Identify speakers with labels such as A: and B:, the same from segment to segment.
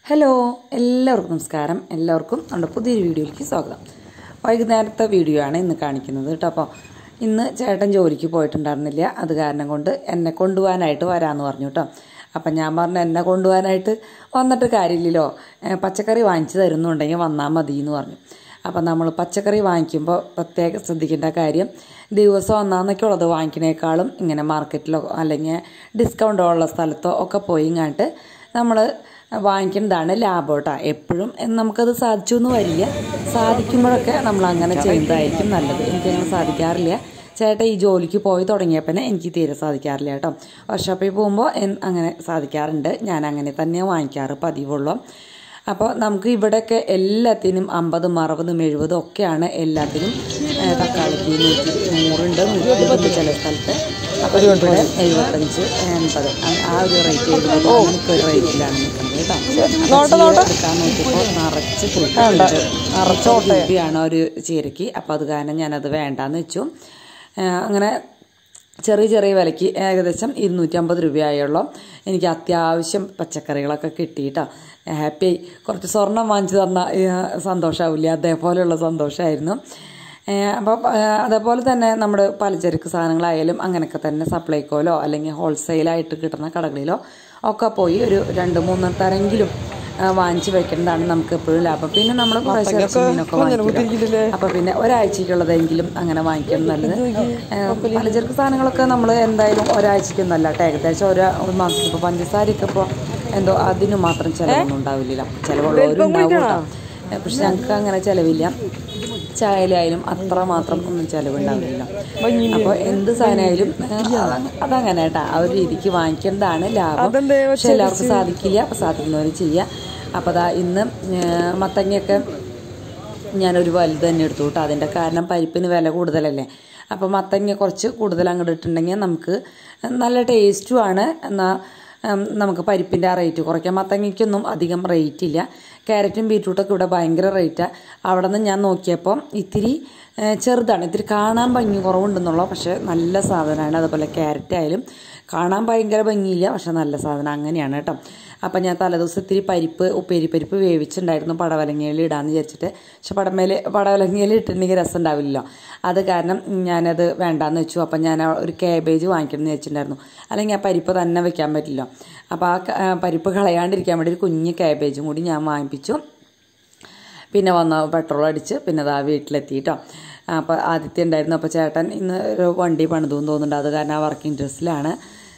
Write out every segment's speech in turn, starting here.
A: hello എല്ലാവർക്കും നമസ്കാരം എല്ലാവർക്കും നമ്മുടെ പുതിയൊരു വീഡിയോയിലേക്ക് സ്വാഗതം വൈകുന്നേരത്തെ വീഡിയോ ആണ് ഇന്ന് കാണിക്കുന്നത് കേട്ടോ അപ്പോൾ ഇന്ന് ചേട്ടൻ ജോലിക്ക് പോയിട്ടുണ്ടായിരുന്നില്ല അത് കാരണം കൊണ്ട് എന്നെ കൊണ്ടുപോകാനായിട്ട് വരാമെന്ന് പറഞ്ഞു കേട്ടോ അപ്പം ഞാൻ പറഞ്ഞു എന്നെ കൊണ്ടുപോകാനായിട്ട് വന്നിട്ട് കാര്യമില്ലല്ലോ ഏ, പച്ചക്കറി വാങ്ങിച്ചു തരുന്നുണ്ടെങ്കിൽ വന്നാൽ മതി എന്ന് പറഞ്ഞു അപ്പം നമ്മൾ പച്ചക്കറി വാങ്ങിക്കുമ്പോൾ പ്രത്യേകം ശ്രദ്ധിക്കേണ്ട കാര്യം ദിവസം ഒന്നാന്നൊക്കെ ഉള്ളത് വാങ്ങിക്കണേക്കാളും ഇങ്ങനെ മാർക്കറ്റിലോ അല്ലെങ്കിൽ ഡിസ്കൗണ്ട് ഉള്ള സ്ഥലത്തോ ഒക്കെ പോയി ഇങ്ങോട്ട് നമ്മൾ വാങ്ങിക്കുന്നതാണ് ലാഭം കേട്ടോ എപ്പോഴും നമുക്കത് സാധിച്ചു എന്ന് വരില്ല സാധിക്കുമ്പോഴൊക്കെ നമ്മൾ അങ്ങനെ ചെയ്യുന്നതായിരിക്കും നല്ലത് എനിക്കങ്ങനെ സാധിക്കാറില്ല ചേട്ടൻ ഈ ജോലിക്ക് പോയി തുടങ്ങിയപ്പോൾ എനിക്ക് തീരെ സാധിക്കാറില്ല കേട്ടോ വർക്ക്ഷോപ്പിൽ പോകുമ്പോൾ എൻ- അങ്ങനെ സാധിക്കാറുണ്ട് ഞാൻ അങ്ങനെ തന്നെ വാങ്ങിക്കാറ് പതിവുള്ളൂ അപ്പോൾ നമുക്ക് ഇവിടെയൊക്കെ എല്ലാത്തിനും അമ്പതും അറുപതും എഴുപതും ഒക്കെയാണ് എല്ലാത്തിനും ഏ, തക്കാളിക്ക് നൂറ്റി നൂറുണ്ട് നൂറ്റി ഇരുപത് ചില സ്ഥലത്ത് അപ്പോൾ ഇവിടെ എഴുപത്തഞ്ച് എൺപത് ആ- ആ ഒരു റേറ്റ് എഴുപത് അങ്ങനത്തെ ഒരു റേറ്റിലാണ് നിൽക്കുന്നത് കേട്ടോ അപ്പോൾ ചീര എടുക്കാൻ നോക്കിയപ്പോൾ നിറച്ച് പുളിട്ടുണ്ട് നിറച്ച് രൂപയാണ് ഒരു ചീരയ്ക്ക് അപ്പോൾ അത് കാരണം ഞാനത് വേണ്ടാന്ന് വെച്ചു ഏ, അങ്ങനെ ചെറിയ ചെറിയ വിലയ്ക്ക് ഏകദേശം ഇരുന്നൂറ്റമ്പത് രൂപയായുള്ളൂ എനിക്ക് അത്യാവശ്യം പച്ചക്കറികളൊക്കെ കിട്ടിയിട്ടോ ഹാപ്പി കുറച്ച് സ്വർണം വാങ്ങിച്ചു തന്ന സന്തോഷമാവില്ല അതേപോലെയുള്ള സന്തോഷമായിരുന്നു അപ്പോൾ അതേപോലെ തന്നെ നമ്മുടെ പലചരക്ക് സാധനങ്ങളായാലും അങ്ങനെയൊക്കെ തന്നെ സപ്ലൈക്കോലോ അല്ലെങ്കിൽ ഹോൾസെയിലായിട്ട് കിട്ടുന്ന കടകളിലോ ഒക്കെ പോയി ഒരു രണ്ട് മൂന്നെണ്ണത്തെങ്കിലും വാങ്ങിച്ച് വെക്കേണ്ടതാണ് നമുക്ക് എപ്പോഴും ലാഭം പിന്നെ നമ്മൾ കുറേശ്ശെ ഇറച്ചി മീനൊക്കെ വാങ്ങിക്കില്ല അപ്പോൾ പിന്നെ ഒരാഴ്ചക്കുള്ളതെങ്കിലും അങ്ങനെ വാങ്ങിക്കണം നല്ലത് ഏഹ് പലചരക്ക് സാധനങ്ങളൊക്കെ നമ്മൾ എന്തായാലും ഒരാഴ്ചക്കൊന്നല്ല കേട്ടോ ഏകദേശം ഒരു ഒരു മാസം ഇപ്പോൾ പഞ്ചസാരയൊക്കെ ഇപ്പോൾ എന്തോ അതിന് മാത്രം ചിലവൊന്നും ഉണ്ടാവില്ല ചിലവുള്ളവരും ഉണ്ടാവും കേട്ടോ ഏഹ് പക്ഷെ ഞങ്ങൾക്ക് അങ്ങനെ ചിലവില്ല ചായയിലായാലും അത്ര മാത്രം ഒന്നും ചിലവുണ്ടാവില്ല അപ്പോൾ എന്ത് സാധനമായാലും ഏഹ് അതങ്ങ- അതങ്ങനെ കേട്ടോ ആ ഒരു രീതിക്ക് വാങ്ങിക്കേണ്ടതാണ് ലാഭം പക്ഷെ എല്ലാവർക്കും സാധിക്കില്ല അപ്പോൾ സാധിക്കുന്നവർ ചെയ്യുക അപ്പോൾ അതാ ഇന്ന് ഏഹ് മത്തങ്ങയൊക്കെ ഞാനൊരു വലുത് തന്നെ എടുത്തു കേട്ടോ അതിൻ്റെ കാരണം പരിപ്പിന് വില കൂടുതലല്ലേ അപ്പോൾ മത്തങ്ങ കുറച്ച് കൂടുതൽ അങ്ങോട്ട് ഇട്ടിട്ടുണ്ടെങ്കിൽ നമുക്ക് നല്ല ടേസ്റ്റുമാണ് എന്നാൽ ഉം, നമുക്ക് പരിപ്പിൻ്റെ ആ റേറ്റ് കുറയ്ക്കാം മത്തങ്ങയ്ക്കൊന്നും അധികം റേറ്റ് ഇല്ല ക്യാരറ്റും ബീട്രൂട്ടൊക്കെ ഇവിടെ ഭയങ്കര റേറ്റാണ് അവിടെ നിന്ന് ഞാൻ നോക്കിയപ്പോൾ ഇത്തിരി ഏഹ്, ചെറുതാണ് ഇത്തിരി കാണാൻ ഭംഗി കുറവുണ്ടെന്നുള്ളൂ പക്ഷേ നല്ല സാധനമാണ് അതുപോലെ ക്യാരറ്റ് ആയാലും കാണാൻ ഭയങ്കര ഭംഗിയില്ല പക്ഷെ നല്ല സാധനം അങ്ങനെയാണ് കേട്ടോ അപ്പം ഞാൻ തലേദിവസം ഇത്തിരി പരിപ്പ് ഉപ്പേരി പരിപ്പ് വേവിച്ചിട്ടുണ്ടായിരുന്നു പടവലങ്ങയിൽ ഇടാന്ന് വിചാരിച്ചിട്ട് പക്ഷെ പടമേൽ പടവലങ്ങയിൽ ഇട്ടിട്ടുണ്ടെങ്കിൽ രസം ഉണ്ടാവില്ലല്ലോ അത് കാരണം ഞാനത് വേണ്ടാന്ന് വെച്ചു അപ്പം ഞാൻ ആ ഒരു കാബേജ് വാങ്ങിക്കണം എന്ന് വെച്ചിട്ടുണ്ടായിരുന്നു അല്ലെങ്കിൽ ആ പരിപ്പ് തന്നെ വെക്കാൻ പറ്റില്ല അപ്പോൾ ആ ക- ആ പരിപ്പ് കളയാണ്ടിരിക്കാൻ വേണ്ടി ഒരു കുഞ്ഞ് കാബേജും കൂടി ഞാൻ വാങ്ങിപ്പിച്ചു പിന്നെ വന്ന് പെട്രോൾ അടിച്ച് പിന്നെ അതാ വീട്ടിലെത്തി കേട്ടോ അപ്പോൾ ആദിത്യം ഉണ്ടായിരുന്നു അപ്പോൾ ചേട്ടൻ ഇന്ന് ഒരു വണ്ടി പണിതു തോന്നുന്നുണ്ട് അത് കാരണം ആ വർക്കിംഗ് ഡ്രസ്സിലാണ്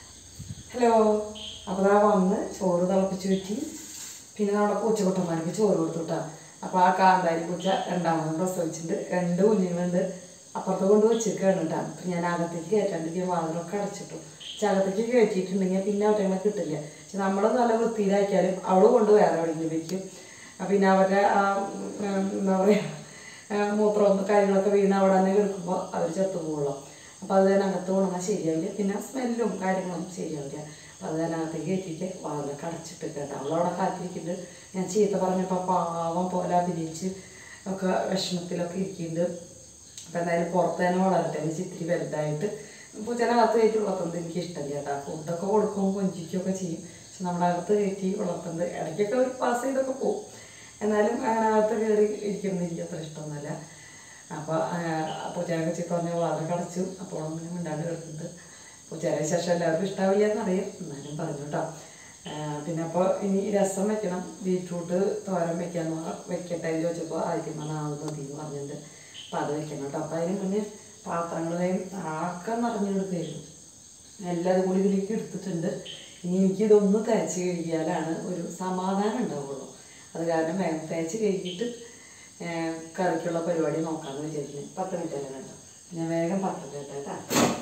A: ഹലോ അപ്പോൾ ആ വന്ന് ചോറ് തിളപ്പിച്ച് വെറ്റി പിന്നെ നമ്മുടെ പൂച്ചക്കുട്ടന്മാർക്ക് ചോറ് കൊടുത്തു കേട്ടോ അപ്പോൾ ആ കാന്താരി പൂച്ച രണ്ടാമതും പ്രസവിച്ചിട്ടുണ്ട് രണ്ട് കുഞ്ഞുങ്ങളുണ്ട് അപ്പുറത്ത് കൊണ്ട് വെച്ചിരിക്കുകയാണ് കേട്ടോ അപ്പം ഞാൻ അകത്തേക്ക് കയറ്റാണ്ടിരിക്കുക വാതിലൊക്കെ അടച്ചിട്ടു പക്ഷെ അകത്തേക്ക് കയറ്റിയിട്ടുണ്ടെങ്കിൽ പിന്നെ അവറ്റങ്ങളെ കിട്ടില്ല പക്ഷെ നമ്മൾ നല്ല വൃത്തിയിലാക്കിയാലും അവള് കൊണ്ട് വേറെ എവിടെയെങ്കിലും വെക്കും ആ പിന്നെ അവരുടെ ആ ഉം, എന്താ പറയുക മൂത്രവും കാര്യങ്ങളൊക്കെ വീണ് അവിടെ തന്നെ കിടക്കുമ്പോൾ അവർ ചത്തുപോകുള്ളൂ അപ്പോൾ അത് തന്നെ അകത്ത് കൊണ്ടുവന്നാൽ ശരിയാവില്ല പിന്നെ സ്മെല്ലും കാര്യങ്ങളും ശരിയാവില്ല അപ്പോൾ അത് തന്നെ അകത്തേക്ക് കയറ്റിയിട്ട് വാതിലൊക്കെ അടച്ചിട്ട് കേട്ടോ അവളവിടെ കാത്തിരിക്കുന്നുണ്ട് ഞാൻ ചീത്ത പറഞ്ഞപ്പോൾ പാവം പോലെ അഭിനയിച്ച് ഒക്കെ വിഷമത്തിലൊക്കെ ഇരിക്കുന്നുണ്ട് അപ്പോൾ എന്തായാലും പുറത്ത് തന്നെ വളരട്ടെ എന്ന് വെച്ച് ഇത്തിരി വലുതായിട്ട് പൂച്ചനെ അകത്ത് കയറ്റി വളർത്തുന്നത് എനിക്ക് ഇഷ്ടമില്ല കേട്ടോ ഫുഡൊക്കെ കൊടുക്കും കൊഞ്ചിക്കുകയൊക്കെ ചെയ്യും പക്ഷെ നമ്മുടെ അകത്ത് കയറ്റി വളർത്തുന്നത് ഇടയ്ക്കൊക്കെ ഒരു പാസ് ചെയ്തൊക്കെ പോകും എന്നാലും അങ്ങനെ അകത്ത് കയറി ഇരിക്കുന്നത് എനിക്ക് അത്ര ഇഷ്ടമൊന്നുമല്ല അപ്പോൾ പൂച്ചേനൊക്കെ ചീത്ത പറഞ്ഞ വാതിൽ അടച്ചു അപ്പോൾ ഒന്നും മിണ്ടാണ്ട് കിടക്കുന്നത് പൂച്ചേനെ ശേഷം എല്ലാവർക്കും ഇഷ്ടാവില്ല എന്നറിയാം എന്നാലും പറഞ്ഞു കേട്ടോ ആ, പിന്നെ അപ്പോൾ ഇനി രസം വെക്കണം ബീറ്റ്റൂട്ട് തോരൻ വെക്കാന്ന് പറ- വെക്കട്ടെ എന്ന് ചോദിച്ചപ്പോൾ ആദ്യം പറഞ്ഞാൽ അത് മതി എന്ന് പറഞ്ഞിട്ടുണ്ട് അപ്പം അത് വെക്കണം കേട്ടോ അപ്പം അതിന് മുന്നേ പാത്രങ്ങളെയും ആക്കെ നിറഞ്ഞെടുക്കായിരുന്നു എല്ലാതും കൂടി ഇതിലേക്ക് എടുത്തിട്ടുണ്ട് ഇനി എനിക്ക് ഇതൊന്ന് തേച്ച് കഴുകിയാലാണ് ഒരു സമാധാനം ഉണ്ടാവുള്ളൂ അത് കാരണം വേഗം തേച്ച് കഴുകിയിട്ട് ഏഹ്, കറിക്കുള്ള പരിപാടി നോക്കാമെന്ന് വിചാരിക്കുന്നു പത്ത് മിനിറ്റ് അല്ലേ കേട്ടോ ഞാൻ വേഗം പത്ത് കേട്ടോ കേട്ടോ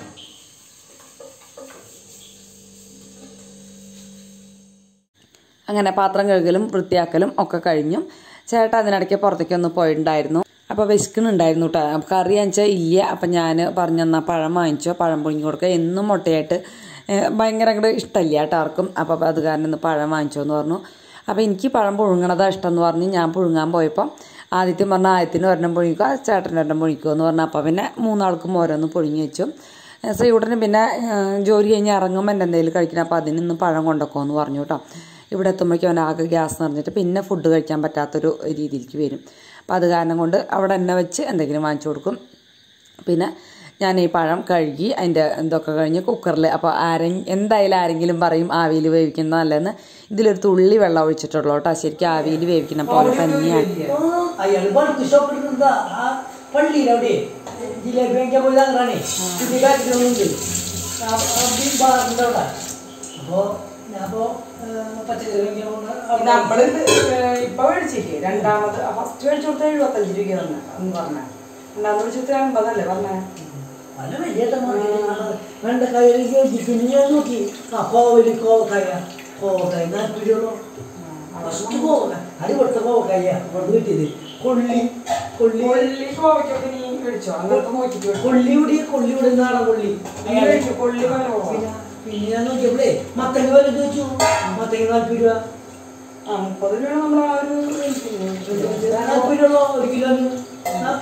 A: അങ്ങനെ പാത്രം കഴുകലും വൃത്തിയാക്കലും ഒക്കെ കഴിഞ്ഞു ചേട്ടൻ അതിനിടയ്ക്ക് പുറത്തേക്ക് ഒന്ന് പോയിട്ടുണ്ടായിരുന്നു അപ്പോൾ വിശക്കുന്നുണ്ടായിരുന്നു കേട്ടോ കറി വെച്ചാൽ ഇല്ല അപ്പം ഞാൻ പറഞ്ഞെന്നാൽ പഴം വാങ്ങിച്ചോ പഴം പുഴുങ്ങി കൊടുക്കുക എന്നും മുട്ടയായിട്ട് ഏഹ്, ഭയങ്കര അങ്ങോട്ട് ഇഷ്ടമില്ല കേട്ടോ ആർക്കും അപ്പോൾ അത് കാരണം ഇന്ന് പഴം വാങ്ങിച്ചോ എന്ന് പറഞ്ഞു അപ്പോൾ എനിക്ക് പഴം പുഴുങ്ങണതാ ഇഷ്ടം എന്ന് പറഞ്ഞ് ഞാൻ പുഴുങ്ങാൻ പോയപ്പോൾ ആദ്യത്യം പറഞ്ഞ ആദ്യത്തിന് ഒരെണ്ണം പുഴുങ്ങിക്കോ ചേട്ടൻ്റെ ഒരെണ്ണം പുഴുങ്ങിക്കോ എന്ന് പറഞ്ഞു അപ്പോൾ പിന്നെ മൂന്നാൾക്കും ഓരോന്ന് പുഴുങ്ങി വെച്ചു ശ്രീകുട്ടന് പിന്നെ ഏഹ്, ജോലി കഴിഞ്ഞ് ഇറങ്ങുമ്പോൾ എൻ്റെ എന്തെങ്കിലും കഴിക്കണം അപ്പോൾ അതിന് ഇന്ന് പഴം കൊണ്ടൊക്കോ എന്ന് പറഞ്ഞു കേട്ടോ ഇവിടെ എത്തുമ്പോഴേക്കും അവൻ ആകെ ഗ്യാസ് നിറഞ്ഞിട്ട് പിന്നെ ഫുഡ് കഴിക്കാൻ പറ്റാത്തൊരു രീതിയിലേക്ക് വരും അപ്പം അത് കാരണം കൊണ്ട് അവിടെ എന്നെ വെച്ച് എന്തെങ്കിലും വാങ്ങിച്ചു കൊടുക്കും പിന്നെ ഞാൻ ഈ പഴം കഴുകി അതിൻ്റെ എന്തൊക്കെ കഴിഞ്ഞ് കുക്കറിൽ അപ്പോൾ ആരെ എന്തായാലും ആരെങ്കിലും പറയും ആവിയിൽ വേവിക്കുന്ന നല്ലതെന്ന് ഇതിലൊരു തുള്ളി വെള്ളം ഒഴിച്ചിട്ടുള്ളൂ കേട്ടോ ശരിക്കും ആവിയിൽ വേവിക്കുന്ന പോലെ തന്നെയാണ്
B: അയാൾ ബൾക്ക് ഷോപ്പിൽ ആ പള്ളിയിൽ അവിടെ ജിലേബി വാങ്ങിക്കാൻ പോയി അങ്ങനെയാണേ പുതിയ കാര്യങ്ങളുണ്ട് ബാറിൻ്റെ അവിടെ അപ്പോൾ ഞാൻ അപ്പോൾ പച്ചക്കറി വാങ്ങിക്കാൻ പോകുന്ന അവിടെ
A: നമ്മൾ ഇപ്പൊ മേടിച്ചില്ലേ രണ്ടാമത് ഫസ്റ്റ് മേടിച്ചു കൊടുത്ത എഴുപത്തഞ്ച് രൂപ തന്നെ എന്ന് പറഞ്ഞ രണ്ടാമത് മേടിച്ചു അമ്പതല്ലേ പറഞ്ഞേ
B: പല വലിയ വെണ്ടക്കായ യോജിക്കുന്നു ഞാൻ നോക്കി ആ കോവല് കോവക്കായ കോവക്കായ നാൽപ്പൂരുള്ളൂ ഫസ്റ്റ് കോവക്കായ അടിപൊളത്തെ കോവക്കായ ഇവിടെ കിട്ടിയത് കൊള്ളി കൊള്ളി
A: കൊള്ളി കോവയ്ക്കൊക്കെ നീ മേടിച്ചോ അങ്ങനത്തെ നോക്കിട്ട്
B: കൊള്ളി ഇവിടെ കൊള്ളി ഇവിടെ നാടൻ കൊള്ളി
A: മേടിച്ചു കൊള്ളി വേണോ
B: പിന്നെ പിന്നെ ഞാൻ നോക്കിയപ്പോഴേ മത്തങ്ങ വില ചോദിച്ചു മത്തങ്ങ നാൽപ്പത് രൂപ
A: ആ മുപ്പത് രൂപ നമ്മൾ ആ ഒരു
B: നാൽപ്പത് രൂപ ഒരു കിലോന് ആ,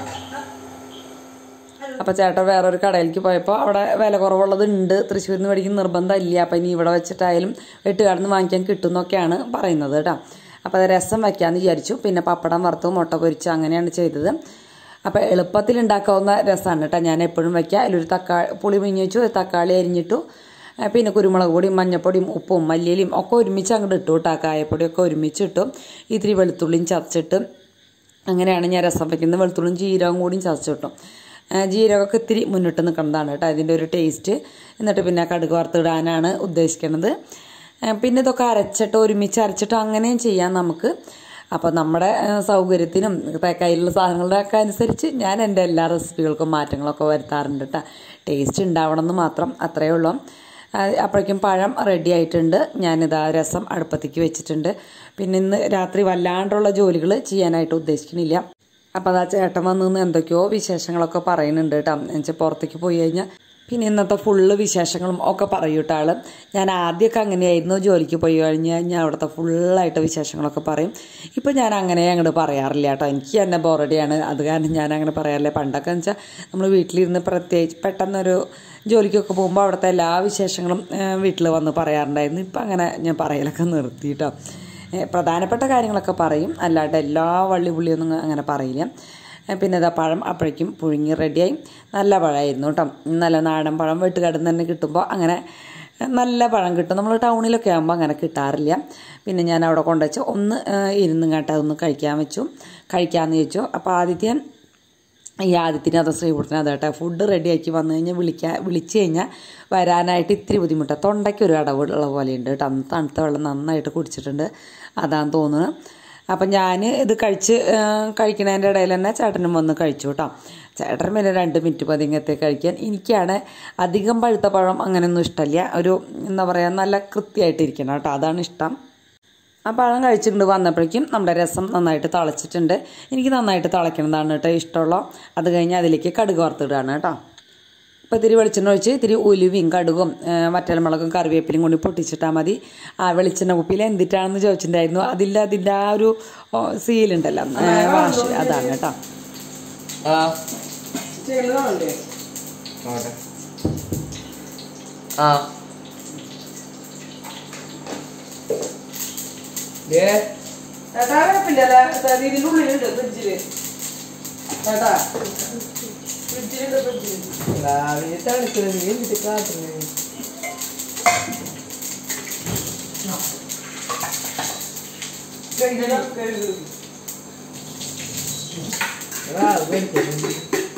A: അപ്പോൾ ചേട്ടൻ വേറൊരു കടയിലേക്ക് പോയപ്പോൾ അവിടെ വില കുറവുള്ളത് ഉണ്ട് തൃശ്ശൂരിൽ നിന്ന് മേടിക്കുന്ന നിർബന്ധമില്ല അപ്പം ഇനി ഇവിടെ വെച്ചിട്ടായാലും വെട്ടുകാടുന്ന് വാങ്ങിക്കാൻ കിട്ടും എന്നൊക്കെയാണ് പറയുന്നത് കേട്ടോ അപ്പോൾ അത് രസം വയ്ക്കാമെന്ന് വിചാരിച്ചു പിന്നെ പപ്പടം വറുത്തു മുട്ട പൊരിച്ചു അങ്ങനെയാണ് ചെയ്തത് അപ്പോൾ എളുപ്പത്തിൽ ഉണ്ടാക്കാവുന്ന രസമാണ് കേട്ടോ ഞാൻ എപ്പോഴും വയ്ക്കുക അതിലൊരു തക്കാളി പുളി പിഞ്ഞ് വെച്ചു ഒരു തക്കാളി അരിഞ്ഞിട്ടു ആ, പിന്നെ കുരുമുളക് പൊടിയും മഞ്ഞപ്പൊടിയും ഉപ്പും മല്ലിയിലും ഒക്കെ ഒരുമിച്ച് അങ്ങോട്ട് ഇട്ടു കേട്ടോ കായപ്പൊടിയൊക്കെ ഒരുമിച്ച് ഇട്ടു ഇത്തിരി വെളുത്തുള്ളിയും ചതച്ചിട്ട് അങ്ങനെയാണ് ഞാൻ രസം വയ്ക്കുന്നത് വെളുത്തുള്ളിയും ജീരകം കൂടിയും ചതച്ചിട്ടു ആ, ജീരകമൊക്കെ ഇത്തിരി മുന്നിട്ട് നിൽക്കുന്നതാണ് കേട്ടോ അതിൻ്റെ ഒരു ടേസ്റ്റ് എന്നിട്ട് പിന്നെ കടുക് വറുത്തിടാനാണ് ഉദ്ദേശിക്കുന്നത് ആ, പിന്നെ ഇതൊക്കെ അരച്ചിട്ട് ഒരുമിച്ച് അരച്ചിട്ട് അങ്ങനെയും ചെയ്യാം നമുക്ക് അപ്പോൾ നമ്മുടെ ആ, സൗകര്യത്തിനും ത- കയ്യിലുള്ള സാധനങ്ങളുടെ ഒക്കെ അനുസരിച്ച് ഞാൻ എൻ്റെ എല്ലാ റെസിപ്പികൾക്കും മാറ്റങ്ങളൊക്കെ വരുത്താറുണ്ട് കേട്ടോ ടേസ്റ്റ് ഉണ്ടാവണം എന്ന് മാത്രം അത്രയേ ഉള്ളൂ ആ, അപ്പോഴേക്കും പഴം റെഡി ആയിട്ടുണ്ട് ഞാനിതാ രസം അടുപ്പത്തേക്ക് വെച്ചിട്ടുണ്ട് പിന്നെ ഇന്ന് രാത്രി വല്ലാണ്ടുള്ള ജോലികൾ ചെയ്യാനായിട്ട് ഉദ്ദേശിക്കുന്നില്ല അപ്പോൾ അതാ ചേട്ടൻ വന്ന് നിന്ന് എന്തൊക്കെയോ വിശേഷങ്ങളൊക്കെ പറയുന്നുണ്ട് കേട്ടോ എന്നുവെച്ചാൽ പുറത്തേക്ക് പോയി കഴിഞ്ഞാൽ പിന്നെ ഇന്നത്തെ ഫുള്ള് വിശേഷങ്ങളും ഒക്കെ പറയും കേട്ടോ ആള് ഞാൻ ആദ്യമൊക്കെ അങ്ങനെയായിരുന്നു ജോലിക്ക് പോയി കഴിഞ്ഞ് കഴിഞ്ഞാൽ അവിടുത്തെ ഫുള്ളായിട്ട് വിശേഷങ്ങളൊക്കെ പറയും ഇപ്പം ഞാൻ അങ്ങനെ അങ്ങോട്ട് പറയാറില്ല കേട്ടോ എനിക്ക് തന്നെ ബോറടിയാണ് അത് കാരണം ഞാൻ അങ്ങനെ പറയാറില്ല പണ്ടൊക്കെ എന്ന് വെച്ചാൽ നമ്മൾ വീട്ടിലിരുന്ന് പ്രത്യേകിച്ച് പെട്ടെന്നൊരു ജോലിക്കൊക്കെ പോകുമ്പോൾ അവിടുത്തെ എല്ലാ വിശേഷങ്ങളും വീട്ടിൽ വന്ന് പറയാറുണ്ടായിരുന്നു ഇപ്പം അങ്ങനെ ഞാൻ പറയലൊക്കെ നിർത്തി കേട്ടോ ഏ, പ്രധാനപ്പെട്ട കാര്യങ്ങളൊക്കെ പറയും അല്ലാണ്ട് എല്ലാ വള്ളി പുള്ളിയൊന്നും അങ്ങനെ പറയില്ല ഏ, പിന്നെ ഇതാ പഴം അപ്പോഴേക്കും പുഴുങ്ങി റെഡിയായി നല്ല പഴമായിരുന്നു കേട്ടോ നല്ല നാടൻ പഴം വീട്ടുകാടുന്ന് തന്നെ കിട്ടുമ്പോൾ അങ്ങനെ നല്ല പഴം കിട്ടും നമ്മൾ ടൗണിലൊക്കെ ആകുമ്പോൾ അങ്ങനെ കിട്ടാറില്ല പിന്നെ ഞാൻ അവിടെ കൊണ്ടുവച്ച് ഒന്ന് ഏ, ഇരുന്നും കേട്ടോ ഒന്ന് കഴിക്കാൻ വെച്ചു കഴിക്കാമെന്ന് ചോദിച്ചു അപ്പോൾ ആദ്യത്തെ ഈ ആദ്യത്തിന് അത് ശ്രീപുരത്തിന് അതേട്ടെ ഫുഡ് റെഡിയാക്കി വന്നു കഴിഞ്ഞാൽ വിളിക്കാൻ വിളിച്ചു കഴിഞ്ഞാൽ വരാനായിട്ട് ഇത്തിരി ബുദ്ധിമുട്ടാണ് തൊണ്ടയ്ക്ക് ഒരു അടവുള്ള പോലെയുണ്ട് കേട്ടോ അന്ന് തണുത്ത വെള്ളം നന്നായിട്ട് കുടിച്ചിട്ടുണ്ട് അതാന്ന് തോന്നുന്നു അപ്പം ഞാൻ ഇത് കഴിച്ച് ആ, കഴിക്കണതിൻ്റെ ഇടയിൽ തന്നെ ചേട്ടനും വന്ന് കഴിച്ചു കേട്ടോ ചേട്ടൻ പിന്നെ രണ്ട് മിനിറ്റ് പതിങ്ങത്തെ കഴിക്കാൻ എനിക്കാണ് അധികം പഴുത്ത പഴം അങ്ങനെയൊന്നും ഇഷ്ടമില്ല ഒരു എന്താ പറയുക നല്ല കൃത്യമായിട്ടിരിക്കണം കേട്ടോ അതാണ് ഇഷ്ടം ആ പഴം കഴിച്ചിട്ടുണ്ട് വന്നപ്പോഴേക്കും നമ്മുടെ രസം നന്നായിട്ട് തിളച്ചിട്ടുണ്ട് എനിക്ക് നന്നായിട്ട് തിളയ്ക്കുന്നതാണ് കേട്ടോ ഇഷ്ടമുള്ള അത് കഴിഞ്ഞ് അതിലേക്ക് കടുക് വറുത്തിടുകയാണ് കേട്ടോ അപ്പോൾ ഇത്തിരി വെളിച്ചെണ്ണ ഒഴിച്ച് ഇത്തിരി ഉലുവയും കടുകും ഏ, വറ്റൽമുളകും കറിവേപ്പിലും കൊണ്ട് പൊട്ടിച്ചിട്ടാൽ മതി ആ വെളിച്ചെണ്ണ കുപ്പിയിൽ എന്തിട്ടാണെന്ന് ചോദിച്ചിട്ടുണ്ടായിരുന്നു അതില്ല അതിൻ്റെ ആ ഒരു ഓ, സീലുണ്ടല്ലോ ഏ, വാഷ് അതാണ് കേട്ടോ
C: ആ നോട്ടെ ആ ദേ
A: ഇതിൻ്റെ ഉള്ളിലുണ്ട് ഫ്രിഡ്ജിൽ ചേട്ടാ ഫ്രിഡ്ജിലുണ്ട് ഫ്രിഡ്ജിൽ
C: രാവിലെ തണുക്കുന്നത് നീ എന്തിട്ട് കാട്ടുന്നത് ആ വെളുക്കുന്നു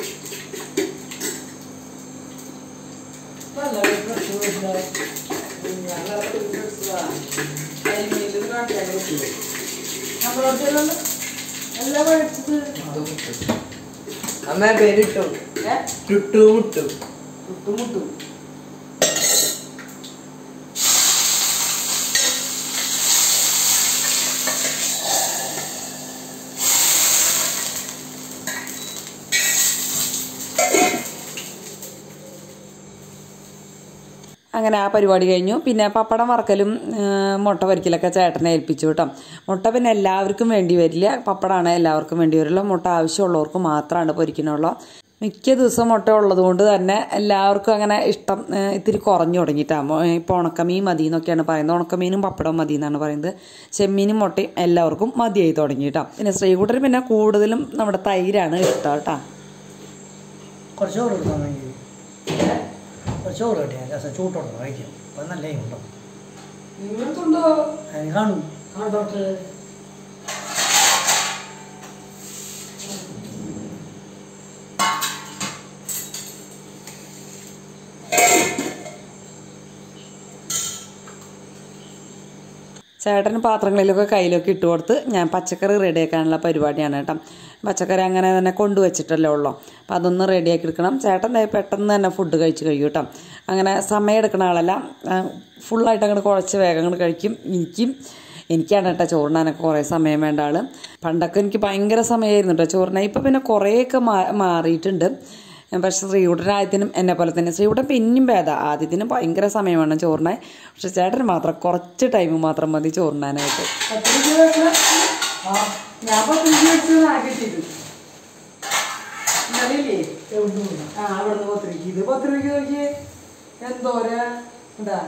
C: അമ്മ പേരിട്ടു ടുട്ടു മുട്ടു
A: അങ്ങനെ ആ പരിപാടി കഴിഞ്ഞു പിന്നെ പപ്പടം വറക്കലും ആ, മുട്ട പൊരിക്കലൊക്കെ ചേട്ടനെ ഏൽപ്പിച്ചു കേട്ടോ മുട്ട പിന്നെ എല്ലാവർക്കും വേണ്ടി വരില്ല പപ്പടമാണ് എല്ലാവർക്കും വേണ്ടി വരുള്ളൂ മുട്ട ആവശ്യമുള്ളവർക്ക് മാത്രമാണ് പൊരിക്കണുള്ളൂ മിക്ക ദിവസം മുട്ട ഉള്ളത് കൊണ്ട് തന്നെ എല്ലാവർക്കും അങ്ങനെ ഇഷ്ടം ഏ, ഇത്തിരി കുറഞ്ഞു തുടങ്ങിയിട്ടാണ് ഇപ്പോൾ ഉണക്കമീൻ മതി എന്നൊക്കെയാണ് പറയുന്നത് ഉണക്കമീനും പപ്പടവും മതി എന്നാണ് പറയുന്നത് ചെമ്മീനും മുട്ടയും എല്ലാവർക്കും മതിയായി തുടങ്ങിയിട്ടാ പിന്നെ ശ്രീകുട്ടന് പിന്നെ കൂടുതലും നമ്മുടെ തൈരാണ് ഇഷ്ടം കേട്ടോ
B: കുറച്ച് ചോറ് എടുക്കാൻ വേണ്ടി കുറച്ച് ചോറ് കിട്ടിയാൽ രസം ചൂട്ടോടെ കഴിക്കും അപ്പം നല്ല ഉണ്ടോ
A: നിങ്ങൾക്കുണ്ടോ
B: അതിന് കാണും
A: ഡോക്ടർ ചേട്ടന് പാത്രങ്ങളിലൊക്കെ കയ്യിലൊക്കെ ഇട്ട് കൊടുത്ത് ഞാൻ പച്ചക്കറി റെഡിയാക്കാനുള്ള പരിപാടിയാണ് കേട്ടോ പച്ചക്കറി അങ്ങനെ തന്നെ കൊണ്ടുവച്ചിട്ടല്ലേ ഉള്ളൂ അപ്പം അതൊന്ന് റെഡിയാക്കി എടുക്കണം ചേട്ടൻ ദേ പെട്ടെന്ന് തന്നെ ഫുഡ് കഴിച്ച് കഴിയും കേട്ടോ അങ്ങനെ സമയം എടുക്കുന്ന ആളല്ല ആ, ഫുള്ളായിട്ട് അങ്ങോട്ട് കുഴച്ച് വേഗം അങ്ങോട്ട് കഴിക്കും എനിക്കും എനിക്കാണ് കേട്ടോ ചോറിനാനൊക്കെ കുറേ സമയം വേണ്ട ആള് പണ്ടൊക്കെ എനിക്ക് ഭയങ്കര സമയമായിരുന്നു കേട്ടോ ചോറിനാൻ ഇപ്പം പിന്നെ കുറേയൊക്കെ മാ മാറിയിട്ടുണ്ട് പക്ഷെ ശ്രീകുട്ടൻ ആദ്യത്തിനും എന്നെ പോലെ തന്നെ ശ്രീകുട്ടൻ പിന്നെയും ഭേദ ആദ്യത്തിനും ഭയങ്കര സമയം വേണം ചോറിനാൻ പക്ഷെ ചേട്ടന് മാത്രം കുറച്ച് ടൈം മാത്രം മതി ചോറിനാനായിട്ട് ഞാൻ പത്തിരിക്ക് വെച്ച് ആക്കിയിട്ടിട്ട് ആ അവിടുന്ന് പത്തിരിക്ക് ഇത് പത്തിരിക്ക് നോക്കി എന്തോരാ എന്താ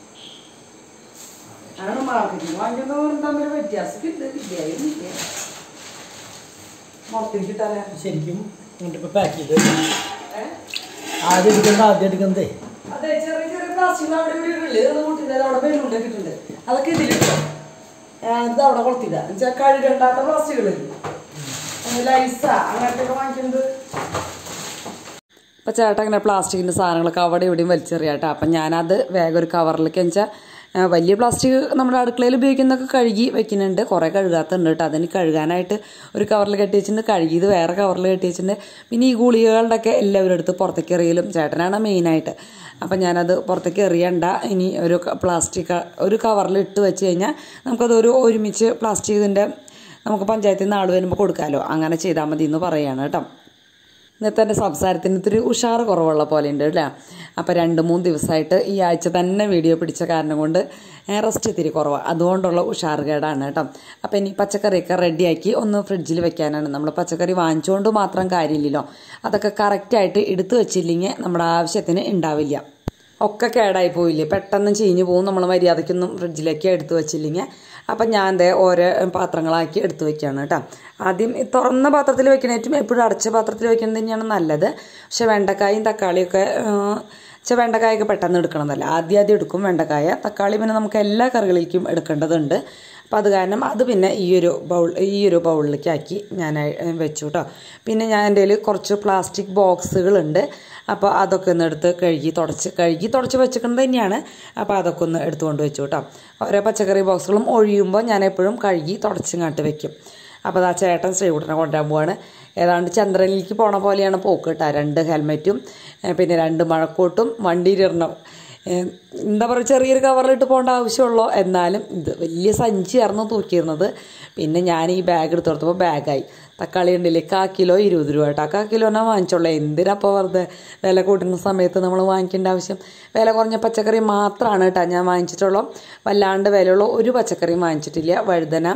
A: ആണ് മാർക്കറ്റിംഗ് വാങ്ങിക്കുന്നവരും തമ്മിൽ വ്യത്യാസം ഉണ്ട് വിദ്യാഭ്യാസം മുളത്തിന് കിട്ടാല്ലേ
B: ശരിക്കും ഇങ്ങോട്ട് ഇപ്പോൾ പാക്ക് ചെയ്ത് ആദ്യം എടുക്കണ്ട ആദ്യം എടുക്കുന്നതേ
A: അതെ ചെറിയ ചെറിയ പ്ലാസ്റ്റിക് അവിടെ ഇവിടെ ഉള്ളു ഇത് കൂട്ടിട്ട് അവിടെ ബലൂണ്ടൊക്കെ ഇട്ടുണ്ട് അതൊക്കെ ഇതിലിട്ട് ഇത് അവിടെ കൊളുത്തില്ല എന്നുവെച്ചാൽ കഴുകണ്ടാത്ത പ്ലാസ്റ്റിക്കുകൾ ലൈസ അങ്ങനത്തെ ഒക്കെ വാങ്ങിക്കുന്നത് അപ്പോൾ ചേട്ടൻ അങ്ങനെ പ്ലാസ്റ്റിക്കിൻ്റെ സാധനങ്ങളൊക്കെ അവിടെ ഇവിടെയും വലിച്ചെറിയാട്ടോ അപ്പം ഞാനത് വേഗം ഒരു കവറിലേക്ക് വെച്ചാൽ വലിയ പ്ലാസ്റ്റിക് നമ്മുടെ അടുക്കളയിൽ ഉപയോഗിക്കുന്നതൊക്കെ കഴുകി വെക്കുന്നുണ്ട് കുറേ കഴുകാത്തുണ്ട് കേട്ടോ അതിന് കഴുകാനായിട്ട് ഒരു കവറിൽ കെട്ടി വെച്ചിട്ടുണ്ട് കഴുകിയത് വേറെ കവറിൽ കെട്ടി വെച്ചിട്ടുണ്ട് പിന്നെ ഈ ഗുളികകളുടെ ഒക്കെ എല്ലാവരും എടുത്ത് പുറത്തേക്ക് എറിയലും ചേട്ടനാണ് മെയിനായിട്ട് അപ്പം ഞാനത് പുറത്തേക്ക് എറിയണ്ട ഇനി ഒരു പ്ലാസ്റ്റിക് ഒരു കവറിൽ ഇട്ട് വെച്ച് കഴിഞ്ഞാൽ നമുക്കത് ഒരു ഒരുമിച്ച് പ്ലാസ്റ്റിക്കിൻ്റെ നമുക്ക് പഞ്ചായത്തിൽ നിന്ന് ആൾ വരുമ്പോൾ കൊടുക്കാമല്ലോ അങ്ങനെ ചെയ്താൽ മതി എന്ന് പറയുകയാണ് കേട്ടോ ഇന്നത്തെ എൻ്റെ സംസാരത്തിന് ഇത്തിരി ഉഷാറ് കുറവുള്ള പോലെ ഉണ്ട് അല്ലേ അപ്പോൾ രണ്ട് മൂന്ന് ദിവസമായിട്ട് ഈ ആഴ്ച തന്നെ വീഡിയോ പിടിച്ച കാരണം കൊണ്ട് റെസ്റ്റ് ഇത്തിരി കുറവാണ് അതുകൊണ്ടുള്ള ഉഷാറ് കേടാണ് കേട്ടോ അപ്പോൾ ഇനി പച്ചക്കറിയൊക്കെ റെഡിയാക്കി ഒന്ന് ഫ്രിഡ്ജിൽ വെക്കാനാണ് നമ്മൾ പച്ചക്കറി വാങ്ങിച്ചുകൊണ്ട് മാത്രം കാര്യമില്ലല്ലോ അതൊക്കെ കറക്റ്റായിട്ട് എടുത്തു വെച്ചില്ലെങ്കിൽ നമ്മുടെ ആവശ്യത്തിന് ഉണ്ടാവില്ല ഒക്കെ കേടായി പോയില്ലേ പെട്ടെന്ന് ചീഞ്ഞു പോകും നമ്മൾ മര്യാദയ്ക്കൊന്നും ഫ്രിഡ്ജിലേക്ക് എടുത്തു വെച്ചില്ലെങ്കിൽ അപ്പം ഞാൻ ദേ ഓരോ പാത്രങ്ങളാക്കി എടുത്തു വെക്കുകയാണ് കേട്ടോ ആദ്യം ഈ തുറന്ന പാത്രത്തിൽ വെക്കണേറ്റും എപ്പോഴും അടച്ച പാത്രത്തിൽ വെക്കുന്നത് തന്നെയാണ് നല്ലത് പക്ഷെ വെണ്ടക്കായും തക്കാളിയൊക്കെ പക്ഷെ വെണ്ടക്കായൊക്കെ പെട്ടെന്ന് എടുക്കണമെന്നല്ല ആദ്യം ആദ്യം എടുക്കും വെണ്ടക്കായ തക്കാളി പിന്നെ നമുക്ക് എല്ലാ കറികളിലേക്കും എടുക്കേണ്ടതുണ്ട് അപ്പോൾ അത് കാരണം അത് പിന്നെ ഈ ഒരു ബൗൾ ഈ ഒരു ബൗളിലേക്ക് ആക്കി ഞാൻ അഹ് വെച്ചു കേട്ടോ പിന്നെ ഞാൻ എൻ്റെ കയ്യിൽ കുറച്ച് പ്ലാസ്റ്റിക് ബോക്സുകളുണ്ട് അപ്പോൾ അതൊക്കെ ഒന്ന് എടുത്ത് കഴുകി തുടച്ച് കഴുകി തുടച്ച് വെച്ചിട്ടുണ്ട് തന്നെയാണ് അപ്പോൾ അതൊക്കെ ഒന്ന് എടുത്തുകൊണ്ട് വെച്ചു കേട്ടോ ഓരോ പച്ചക്കറി ബോക്സുകളും ഒഴിയുമ്പോൾ ഞാൻ എപ്പോഴും കഴുകി തുടച്ചിങ്ങാട്ട് വെക്കും അപ്പോൾ ആ ചേട്ടൻ ശ്രീകുട്ടനെ കൊണ്ടുവരാൻ പോവാണ് ഏതാണ്ട് ചന്ദ്രനിലേക്ക് പോണ പോലെയാണ് പോക്ക് കേട്ടോ രണ്ട് ഹെൽമെറ്റും ഏഹ് പിന്നെ രണ്ട് മഴക്കോട്ടും വണ്ടിയിലിടണം ഏഹ് എന്താ പറയുക ചെറിയൊരു കവറിലിട്ട് പോകേണ്ട ആവശ്യമുള്ളൂ എന്നാലും ഇത് വലിയ സഞ്ചിയായിരുന്നു തൂക്കിയിരുന്നത് പിന്നെ ഞാൻ ഈ ബാഗ് എടുത്ത് കൊടുത്തപ്പോൾ ബാഗായി തക്കാളി ഉണ്ടല്ലേ കാ കിലോ ഇരുപത് രൂപ കേട്ടോ കാ കിലോനാ വാങ്ങിച്ചോളൂ എന്തിനപ്പോൾ വെറുതെ വില കൂട്ടുന്ന സമയത്ത് നമ്മൾ വാങ്ങിക്കേണ്ട ആവശ്യം വില കുറഞ്ഞ പച്ചക്കറി മാത്രമാണ് കേട്ടോ ഞാൻ വാങ്ങിച്ചിട്ടുള്ളൂ വല്ലാണ്ട് വിലയുള്ള ഒരു പച്ചക്കറിയും വാങ്ങിച്ചിട്ടില്ല വഴുതന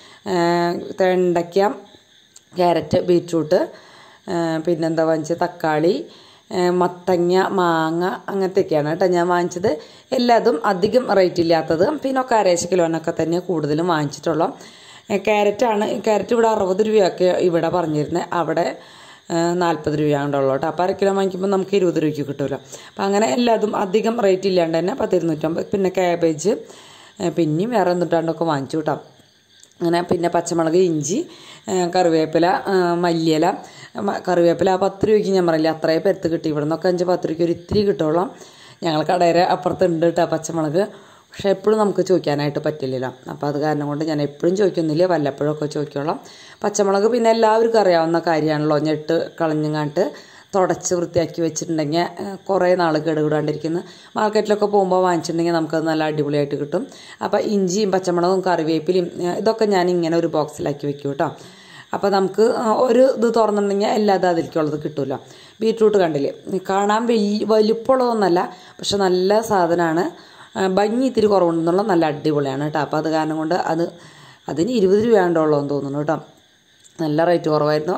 A: ഏഹ് വെണ്ടയ്ക്ക ക്യാരറ്റ് ബീറ്റ്റൂട്ട് ഏഹ് പിന്നെന്താ വാങ്ങിച്ചത് തക്കാളി ഏഹ് മത്തങ്ങ മാങ്ങ അങ്ങനത്തെയൊക്കെയാണ് കേട്ടോ ഞാൻ വാങ്ങിച്ചത് എല്ലാതും അധികം റേറ്റ് ഇല്ലാത്തത് പിന്നെ ഒക്കെ അരേശ കിലോനൊക്കെ തന്നെ കൂടുതലും വാങ്ങിച്ചിട്ടുള്ളൂ ഏഹ് ക്യാരറ്റാണ് ക്യാരറ്റ് ഇവിടെ അറുപത് രൂപയൊക്കെ ഇവിടെ പറഞ്ഞിരുന്നത് അവിടെ നാൽപ്പത് രൂപയാണ്ടുള്ളൂ കേട്ടോ അപ്പോൾ അര കിലോ വാങ്ങിക്കുമ്പോൾ നമുക്ക് ഇരുപത് രൂപയ്ക്ക് കിട്ടുമല്ലോ അപ്പോൾ അങ്ങനെ എല്ലാതും അധികം റേറ്റ് ഇല്ലാണ്ട് തന്നെ പത്ത് ഇരുന്നൂറ്റമ്പത് പിന്നെ ക്യാബേജ് ഏഹ് പിന്നെയും വേറെ എന്നിട്ടാണ്ടൊക്കെ വാങ്ങിച്ചു കേട്ടോ അങ്ങനെ പിന്നെ പച്ചമുളക് ഇഞ്ചി ആ, കറിവേപ്പില ആ, മല്ലിയില മ- കറിവേപ്പില ആ പത്ത് രൂപയ്ക്ക് ഞാൻ പറയില്ല അത്രയും പെരുത്ത് കിട്ടി ഇവിടെ നിന്നൊക്കെ അഞ്ച് പത്ത് രൂപയ്ക്ക് ഒരു ഇത്തിരി കിട്ടുള്ളൂ ഞങ്ങൾ കടയുടെ അപ്പുറത്തുണ്ട് കേട്ടോ പച്ചമുളക് പക്ഷേ എപ്പോഴും നമുക്ക് ചോദിക്കാനായിട്ട് പറ്റില്ലല്ലോ അപ്പോൾ അത് കാരണം കൊണ്ട് ഞാൻ എപ്പോഴും ചോദിക്കുന്നില്ല വല്ലപ്പോഴൊക്കെ ചോദിക്കോളാം പച്ചമുളക് പിന്നെ എല്ലാവർക്കും അറിയാവുന്ന കാര്യമാണല്ലോ ഞെട്ട് കളഞ്ഞങ്ങാട്ട് തുടച്ച് വൃത്തിയാക്കി വെച്ചിട്ടുണ്ടെങ്കിൽ ഏഹ്, കുറേ നാൾ കേടുകൂടാണ്ടിരിക്കുന്നു മാർക്കറ്റിലൊക്കെ പോകുമ്പോൾ വാങ്ങിച്ചിട്ടുണ്ടെങ്കിൽ നമുക്കത് നല്ല അടിപൊളിയായിട്ട് കിട്ടും അപ്പോൾ ഇഞ്ചിയും പച്ചമുളകും കറിവേപ്പിലയും ഏഹ്, ഇതൊക്കെ ഞാൻ ഇങ്ങനെ ഒരു ബോക്സിലാക്കി വെക്കും കേട്ടോ അപ്പോൾ നമുക്ക് ആ, ഒരു ഇത് തുറന്നിട്ടുണ്ടെങ്കിൽ എല്ലാതും അതിലേക്കുള്ളത് കിട്ടുമല്ലോ ബീട്രൂട്ട് കണ്ടില്ലേ കാണാൻ വലിയ വലുപ്പമുള്ളതൊന്നല്ല പക്ഷെ നല്ല സാധനമാണ് ആ, ഭംഗി ഇത്തിരി കുറവുണ്ടെന്നുള്ള നല്ല അടിപൊളിയാണ് കേട്ടോ അപ്പോൾ അത് കാരണം കൊണ്ട് അത് അതിന് ഇരുപത് രൂപയാണ്ടോളൂ എന്ന് തോന്നുന്നു കേട്ടോ നല്ല റേറ്റ് കുറവായിരുന്നു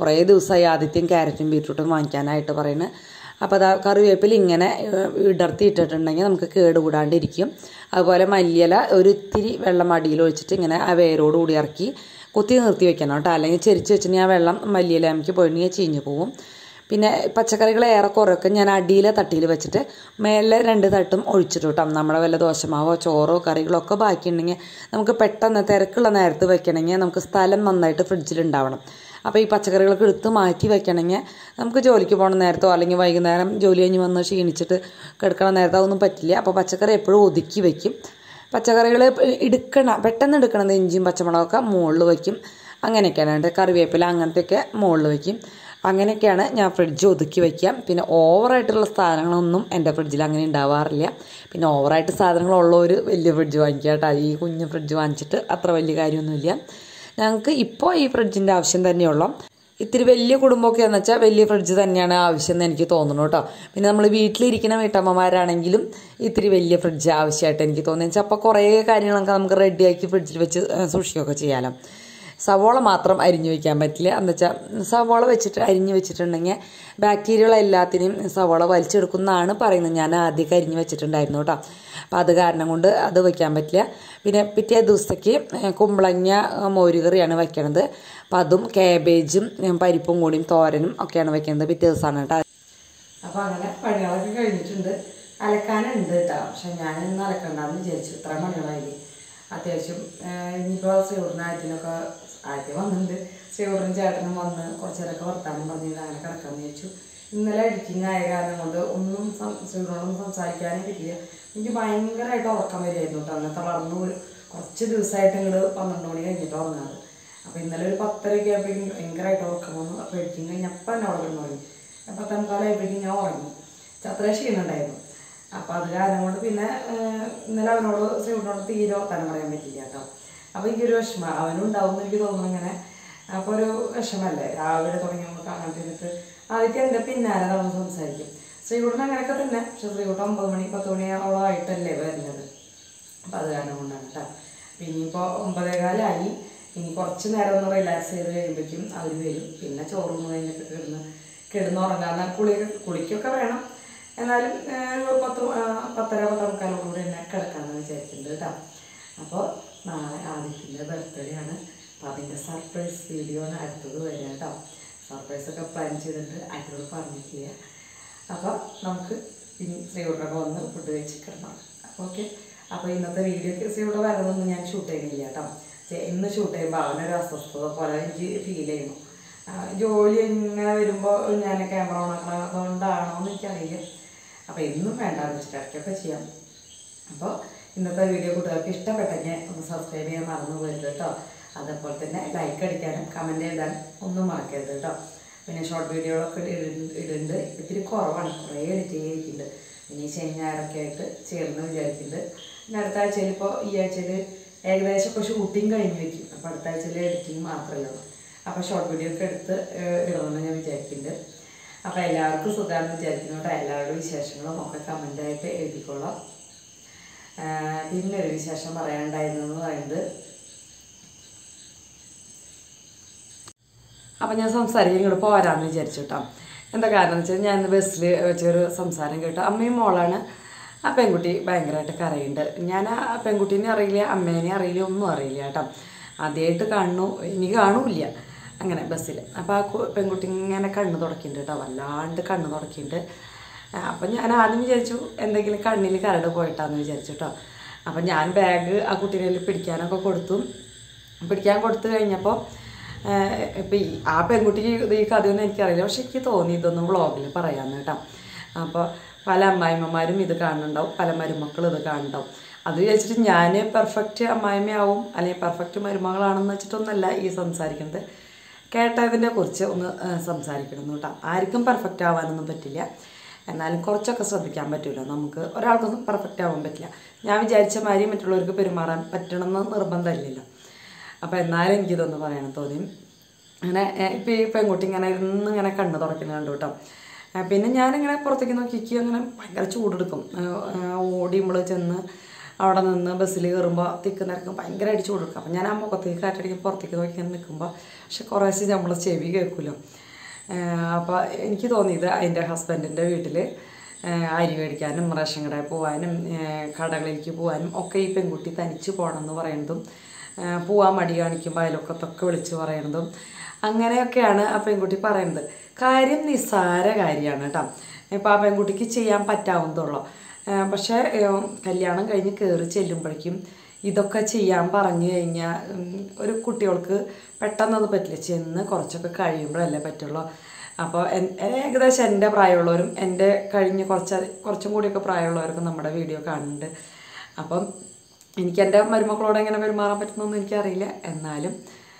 A: കുറേ ദിവസമായി ആദ്യത്തെയും ക്യാരറ്റും ബീട്രൂട്ടും വാങ്ങിക്കാനായിട്ട് പറയുന്നത് അപ്പോൾ അതാ കറിവേപ്പില ഇങ്ങനെ ഏഹ്, ഇടർത്തി ഇട്ടിട്ടുണ്ടെങ്കിൽ നമുക്ക് കേടുകൂടാണ്ടിരിക്കും അതുപോലെ മല്ലിയില ഒരു ഇത്തിരി വെള്ളം അടിയിൽ ഒഴിച്ചിട്ട് ഇങ്ങനെ ആ വേരോട് കൂടി ഇറക്കി കുത്തി നിർത്തി വെക്കണം കേട്ടോ അല്ലെങ്കിൽ ചെരിച്ച് വെച്ചിട്ടുണ്ടെങ്കിൽ ആ വെള്ളം മല്ലിയില നമുക്ക് പോയിട്ടുണ്ടെങ്കിൽ ചീഞ്ഞ് പോവും പിന്നെ പച്ചക്കറികൾ ഏറെക്കുറെയൊക്കെ ഞാൻ അടിയിലെ തട്ടിയിൽ വെച്ചിട്ട് മേലെ രണ്ട് തട്ടും ഒഴിച്ചിട്ട് കേട്ടോ നമ്മുടെ വല്ല ദോശമാവോ ചോറോ കറികളോ ഒക്കെ ബാക്കിയുണ്ടെങ്കിൽ നമുക്ക് പെട്ടെന്ന് തിരക്കുള്ള നേരത്ത് വെക്കണമെങ്കിൽ നമുക്ക് സ്ഥലം നന്നായിട്ട് ഫ്രിഡ്ജിൽ ഉണ്ടാവണം അപ്പോൾ ഈ പച്ചക്കറികളൊക്കെ എടുത്ത് മാറ്റി വെക്കണമെങ്കിൽ നമുക്ക് ജോലിക്ക് പോകണ നേരത്തോ അല്ലെങ്കിൽ വൈകുന്നേരം ജോലി കഴിഞ്ഞ് വന്ന് ക്ഷീണിച്ചിട്ട് കിടക്കണ നേരത്തോ അതൊന്നും പറ്റില്ല അപ്പോൾ പച്ചക്കറി എപ്പോഴും ഒതുക്കി വെക്കും പച്ചക്കറികൾ എടുക്കണ പെട്ടെന്ന് എടുക്കണത് ഇഞ്ചിയും പച്ചമുളകൊക്കെ മുകളിൽ വയ്ക്കും അങ്ങനെയൊക്കെയാണ് ഉണ്ട് കറിവേപ്പില അങ്ങനത്തെയൊക്കെ മുകളിൽ വയ്ക്കും അങ്ങനെയൊക്കെയാണ് ഞാൻ ഫ്രിഡ്ജ് ഒതുക്കി വയ്ക്കാം പിന്നെ ഓവറായിട്ടുള്ള സാധനങ്ങളൊന്നും എൻ്റെ ഫ്രിഡ്ജിൽ അങ്ങനെ ഉണ്ടാവാറില്ല പിന്നെ ഓവറായിട്ട് സാധനങ്ങളുള്ളവർ വലിയ ഫ്രിഡ്ജ് വാങ്ങിക്കുക കേട്ടോ ഈ കുഞ്ഞ് ഫ്രിഡ്ജ് വാങ്ങിച്ചിട്ട് അത്ര വലിയ കാര്യമൊന്നുമില്ല ഞങ്ങൾക്ക് ഇപ്പോൾ ഈ ഫ്രിഡ്ജിൻ്റെ ആവശ്യം തന്നെയുള്ളൂ ഇത്തിരി വലിയ കുടുംബമൊക്കെ എന്ന് വെച്ചാൽ വലിയ ഫ്രിഡ്ജ് തന്നെയാണ് ആവശ്യം എന്ന് എനിക്ക് തോന്നുന്നു കേട്ടോ പിന്നെ നമ്മൾ വീട്ടിലിരിക്കുന്ന വീട്ടമ്മമാരാണെങ്കിലും ഇത്തിരി വലിയ ഫ്രിഡ്ജ് ആവശ്യമായിട്ട് എനിക്ക് തോന്നുന്നു വെച്ചാൽ അപ്പോൾ കുറേ കാര്യങ്ങളൊക്കെ നമുക്ക് റെഡിയാക്കി ഫ്രിഡ്ജിൽ വെച്ച് ഏഹ്, സൂക്ഷിക്കുകയൊക്കെ ചെയ്യാമല്ലോ സവോള മാത്രം അരിഞ്ഞു വെക്കാൻ പറ്റില്ല എന്ന് വെച്ചാൽ സവോള വെച്ചിട്ട് അരിഞ്ഞു വെച്ചിട്ടുണ്ടെങ്കിൽ ബാക്ടീരിയകൾ എല്ലാത്തിനെയും സവോള വലിച്ചെടുക്കുന്നതാണ് പറയുന്നത് ഞാൻ ആദ്യമൊക്കെ അരിഞ്ഞു വെച്ചിട്ടുണ്ടായിരുന്നു കേട്ടോ അപ്പം അത് കാരണം കൊണ്ട് അത് വെക്കാൻ പറ്റില്ല പിന്നെ പിറ്റേ ദിവസത്തേക്ക് ഏഹ്, കുമ്പളങ്ങ ഏഹ്, മോരുകറിയാണ് വെക്കണത് അപ്പം അതും കാബേജും ഏഹ്, പരിപ്പും കൂടിയും തോരനും ഒക്കെയാണ് വെക്കുന്നത് പിറ്റേ ദിവസമാണ് കേട്ടോ അപ്പോൾ അങ്ങനെ പണികളൊക്കെ കഴിഞ്ഞിട്ടുണ്ട് അലക്കാനുണ്ട് കേട്ടോ പക്ഷെ ഞാൻ ഇന്ന് അലക്കണ്ടെന്ന് വിചാരിച്ചു ഇത്ര പണികളായി അത്യാവശ്യം ഏഹ്, ഇനിയിപ്പോൾ ശ്രീകുട്ടനായത്തിനൊക്കെ ആദ്യം വന്നിട്ടുണ്ട് ശ്രീകുട്ടനും ചേട്ടനും വന്ന് കുറച്ച് നേരമൊക്കെ വർത്താനം പറഞ്ഞിട്ട് അങ്ങനെ കിടക്കാമെന്ന് വിചാരിച്ചു ഇന്നലെ എഡിറ്റിംഗ് ആയ കാരണം കൊണ്ട് ഒന്നും സം- ശ്രീകുട്ടനോടൊന്നും സംസാരിക്കാനേ പറ്റില്ല എനിക്ക് ഭയങ്കരമായിട്ട് ഉറക്കം വരികയായിരുന്നു കേട്ടോ അന്നത്തെ വളർന്നു ഒരു കുറച്ച് ദിവസമായിട്ട് ഇങ്ങോട്ട് പന്ത്രണ്ട് മണി കഴിഞ്ഞിട്ട് ഉറങ്ങാറ് അപ്പോൾ ഇന്നലെ ഒരു പത്തരയൊക്കെ ആയപ്പോഴേക്കും ഭയങ്കരമായിട്ട് ഉറക്കം വന്നു അപ്പോൾ എഡിറ്റിംഗ് കഴിഞ്ഞപ്പോൾ തന്നെ ഉറങ്ങി തുടങ്ങി പത്തേ മുക്കാലായപ്പോഴേക്കും ഞാൻ ഉറങ്ങി അത്ര ക്ഷീണമുണ്ടായിരുന്നു അപ്പോൾ അത് കാരണം കൊണ്ട് പിന്നെ ഏഹ്, ഇന്നലെ അവനോട് ശ്രീകുട്ടനോട് തീരെ വർത്താനം പറയാൻ പറ്റില്ല കേട്ടോ അപ്പോൾ എനിക്കൊരു വിഷമം അവനും ഉണ്ടാവും എന്ന് എനിക്ക് തോന്നുന്നു ഇങ്ങനെ അപ്പോൾ ഒരു വിഷമല്ലേ രാവിലെ തുടങ്ങി നമ്മൾ കാണാൻ ഇരുന്നിട്ട് ആദ്യത്തെ എൻ്റെ പിന്നാലെ നമ്മൾ സംസാരിക്കും ശ്രീകുട്ടൻ അങ്ങനെയൊക്കെ തന്നെ പക്ഷെ ശ്രീകുട്ടൻ ഒമ്പത് മണി പത്ത് മണിയോളം ആയിട്ടല്ലേ വരുന്നത് അപ്പം അത് കാരണം കൊണ്ടാണ് കേട്ടോ അപ്പം ഇനിയിപ്പോൾ ഒമ്പതേകാലായി ഇനി കുറച്ച് നേരം ഒന്ന് റിലാക്സ് ചെയ്ത് കഴിയുമ്പോഴേക്കും അവർ വരും പിന്നെ ചോറും കഴിഞ്ഞിട്ട് കിടന്ന് കിടന്നുറങ്ങാൻ കുളി കുളിക്കൊക്കെ വേണം എന്നാലും ഏഹ്, ഒരു പത്ത് ആ, പത്തര പത്തേ മുക്കാലോടുകൂടി തന്നെ കിടക്കാമെന്ന് വിചാരിക്കുന്നുണ്ട് കേട്ടോ അപ്പോൾ നാളെ ആദിത്യൻ്റെ ബർത്ത്ഡേ ആണ് അപ്പോൾ അതിൻ്റെ സർപ്രൈസ് വീഡിയോ ആണ് അടുത്തത് വരിക കേട്ടോ സർപ്രൈസ് ഒക്കെ പ്ലാൻ ചെയ്തിട്ട് അതിനോട് പറഞ്ഞിട്ടില്ല അപ്പോൾ നമുക്ക് ഇനി ശ്രീകുട്ടൊക്കെ വന്ന് ഫുഡ് കഴിച്ച് കിടണം അപ്പോൾ ഓക്കെ അപ്പോൾ ഇന്നത്തെ വീഡിയോക്ക് ശ്രീകുട്ട വരുന്നൊന്നും ഞാൻ ഷൂട്ട് ചെയ്യുന്നില്ല കേട്ടോ ചെ- ഇന്ന് ഷൂട്ട് ചെയ്യുമ്പോൾ അവനൊരു അസ്വസ്ഥത പോലെ എനിക്ക് ഫീൽ ചെയ്യുന്നു ആ, ജോലി ഇങ്ങനെ വരുമ്പോൾ ഞാൻ ക്യാമറ ഓണാക്കണതുകൊണ്ടാണോ എന്ന് എനിക്കറിയില്ല അപ്പോൾ എന്നും വേണ്ടാന്ന് വെച്ചിട്ട് ഇടയ്ക്കൊക്കെ ചെയ്യാം അപ്പോൾ ഇന്നത്തെ വീഡിയോ കൂട്ടുകാർക്ക് ഇഷ്ടപ്പെട്ടെങ്കിൽ ഒന്ന് സബ്സ്ക്രൈബ് ചെയ്യാൻ മറന്നു പോകരുത് കേട്ടോ അതേപോലെ തന്നെ ലൈക്ക് അടിക്കാനും കമൻറ്റ് എഴുതാനും ഒന്നും മറക്കരുത് കേട്ടോ പിന്നെ ഷോർട്ട് വീഡിയോകളൊക്കെ ഇടുന്നുണ്ട് ഇടുന്നുണ്ട് ഇത്തിരി കുറവാണ് കുറേ എഡിറ്റ് ചെയ്തിട്ടുണ്ട് ഇനി ശനി ഞായറൊക്കെ ആയിട്ട് ചേർന്ന് വിചാരിക്കുന്നുണ്ട് പിന്നെ അടുത്ത ആഴ്ചയിൽ ഇപ്പോൾ ഈ ആഴ്ചയിൽ ഏകദേശം ഇപ്പോൾ ഷൂട്ടിങ് കഴിഞ്ഞ് വെക്കും അപ്പോൾ അടുത്ത ആഴ്ചയിൽ എഡിറ്റിംഗ് മാത്രമേ ഉള്ളൂ അപ്പോൾ ഷോർട്ട് വീഡിയോ ഒക്കെ എടുത്ത് ഏഹ്, ഇടണമെന്ന് ഞാൻ വിചാരിക്കുന്നുണ്ട് അപ്പോൾ എല്ലാവർക്കും സുഖമാണെന്ന് വിചാരിക്കുന്നു കേട്ടോ എല്ലാവരുടെ വിശേഷങ്ങളും ഒക്കെ കമൻ്റായിട്ട് എഴുതിക്കോളാം ആഹ് പിന്നെ ഒരു വിശേഷം പറയാനുണ്ടായിരുന്നു എന്ന് പറയുന്നത് അപ്പം ഞാൻ സംസാരിക്കാൻ ഇങ്ങോട്ട് പോരാന്ന് വിചാരിച്ചു കേട്ടോ എന്താ കാരണം എന്ന് വെച്ചാൽ ഞാൻ ഇന്ന് ബസ്സിൽ വെച്ചൊരു സംസാരം കേട്ടു അമ്മയും മോളാണ് ആ പെൺകുട്ടി ഭയങ്കരമായിട്ട് കരയുണ്ട് ഞാൻ ആ പെൺകുട്ടീനെ അറിയില്ല അമ്മേനെ അറിയില്ല ഒന്നും അറിയില്ല കേട്ടോ ആദ്യമായിട്ട് കാണുന്നു ഇനി കാണൂല്ല അങ്ങനെ ബസ്സിൽ അപ്പോൾ ആ കു- പെൺകുട്ടി ഇങ്ങനെ കണ്ണ് തുടക്കിയിട്ടുണ്ട് കേട്ടോ വല്ലാണ്ട് കണ്ണ് തുടക്കിയിട്ടുണ്ട് അപ്പം ഞാൻ ആദ്യം വിചാരിച്ചു എന്തെങ്കിലും കണ്ണിൽ കരട് പോയിട്ടാന്ന് വിചാരിച്ചു കേട്ടോ അപ്പം ഞാൻ ബാഗ് ആ കുട്ടീനെ പിടിക്കാനൊക്കെ കൊടുത്തു പിടിക്കാൻ കൊടുത്തു കഴിഞ്ഞപ്പോൾ ഇപ്പം ഈ ആ പെൺകുട്ടിക്ക് ഇത് ഈ കഥയൊന്നും എനിക്കറിയില്ല പക്ഷെ എനിക്ക് തോന്നി ഇതൊന്നും വ്ളോഗിൽ പറയാമെന്ന് കേട്ടോ അപ്പോൾ പല അമ്മായിമ്മമാരും ഇത് കാണുന്നുണ്ടാവും പല മരുമക്കളും ഇത് കാണുന്നുണ്ടാവും അത് വിചാരിച്ചിട്ട് ഞാൻ പെർഫെക്റ്റ് അമ്മായിമ്മയാവും അല്ലെങ്കിൽ പെർഫെക്റ്റ് മരുമകളാണെന്ന് വെച്ചിട്ടൊന്നല്ല ഈ സംസാരിക്കുന്നത് കേട്ടതിനെ കുറിച്ച് ഒന്ന് ആ, സംസാരിക്കണം കേട്ടോ ആർക്കും പെർഫെക്റ്റ് ആവാനൊന്നും പറ്റില്ല എന്നാലും കുറച്ചൊക്കെ ശ്രദ്ധിക്കാൻ പറ്റുമല്ലോ നമുക്ക് ഒരാൾക്കൊന്നും പെർഫെക്റ്റ് ആവാൻ പറ്റില്ല ഞാൻ വിചാരിച്ച മാതിരി മറ്റുള്ളവർക്ക് പെരുമാറാൻ പറ്റണമെന്ന് നിർബന്ധമില്ലല്ലോ അപ്പോൾ എന്നാലും എനിക്കിതൊന്ന് പറയാൻ തോന്നി അങ്ങനെ ഇപ്പോൾ ഈ പെൺകുട്ടി ഇങ്ങനെ ഇരുന്ന് ഇങ്ങനെ കണ്ണ് തുറക്കുന്നത് കണ്ടു കേട്ടോ ആ, പിന്നെ ഞാനിങ്ങനെ പുറത്തേക്ക് നോക്കിക്ക് അങ്ങനെ ഭയങ്കര ചൂടെടുക്കും ആ, ആ, ഓടി നമ്മൾ ചെന്ന് അവിടെ നിന്ന് ബസ്സിൽ കയറുമ്പോൾ തിക്ക് നിരക്കും ഭയങ്കരമായിട്ട് ചൂട് എടുക്കും അപ്പം ഞാൻ ആ മുഖത്തേക്ക് കാറ്റടിക്കും പുറത്തേക്ക് നോക്കി ഇങ്ങനെ നിൽക്കുമ്പോൾ പക്ഷെ കുറേശ്ശെ നമ്മൾ ചെവി കേൾക്കുമല്ലോ അപ്പോൾ എനിക്ക് തോന്നിയത് അതിൻ്റെ ഹസ്ബൻഡിൻ്റെ വീട്ടിൽ അരി മേടിക്കാനും റേഷൻ കടയിൽ പോകാനും ഏഹ് കടകളിലേക്ക് പോകാനും ഒക്കെ ഈ പെൺകുട്ടി തനിച്ച് പോകണം എന്ന് പറയുന്നതും ഏഹ് പോവാൻ മടി കാണിക്കുമ്പോൾ അയലൊക്കത്തൊക്കെ വിളിച്ച് പറയണതും അങ്ങനെയൊക്കെയാണ് ആ പെൺകുട്ടി പറയുന്നത് കാര്യം നിസ്സാര കാര്യമാണ് കേട്ടോ ഇപ്പോൾ ആ പെൺകുട്ടിക്ക് ചെയ്യാൻ പറ്റാവുന്നതുള്ളൂ ഏഹ് പക്ഷേ ഏഹ് കല്യാണം കഴിഞ്ഞ് കയറി ചെല്ലുമ്പോഴേക്കും ഇതൊക്കെ ചെയ്യാൻ പറഞ്ഞു കഴിഞ്ഞാൽ ഉം, ഒരു കുട്ടികൾക്ക് പെട്ടെന്നത് പറ്റില്ല ചെന്ന് കുറച്ചൊക്കെ കഴിയുമ്പോഴല്ലേ പറ്റുള്ളൂ അപ്പോൾ എൻ- ഏകദേശം എൻ്റെ പ്രായമുള്ളവരും എൻ്റെ കഴിഞ്ഞ് കുറച്ച് കുറച്ചും കൂടിയൊക്കെ പ്രായമുള്ളവർക്കും നമ്മുടെ വീഡിയോ കാണുന്നുണ്ട് അപ്പം എനിക്ക് എൻ്റെ മരുമക്കളോട് എങ്ങനെ പെരുമാറാൻ പറ്റുന്നൊന്നും എനിക്കറിയില്ല എന്നാലും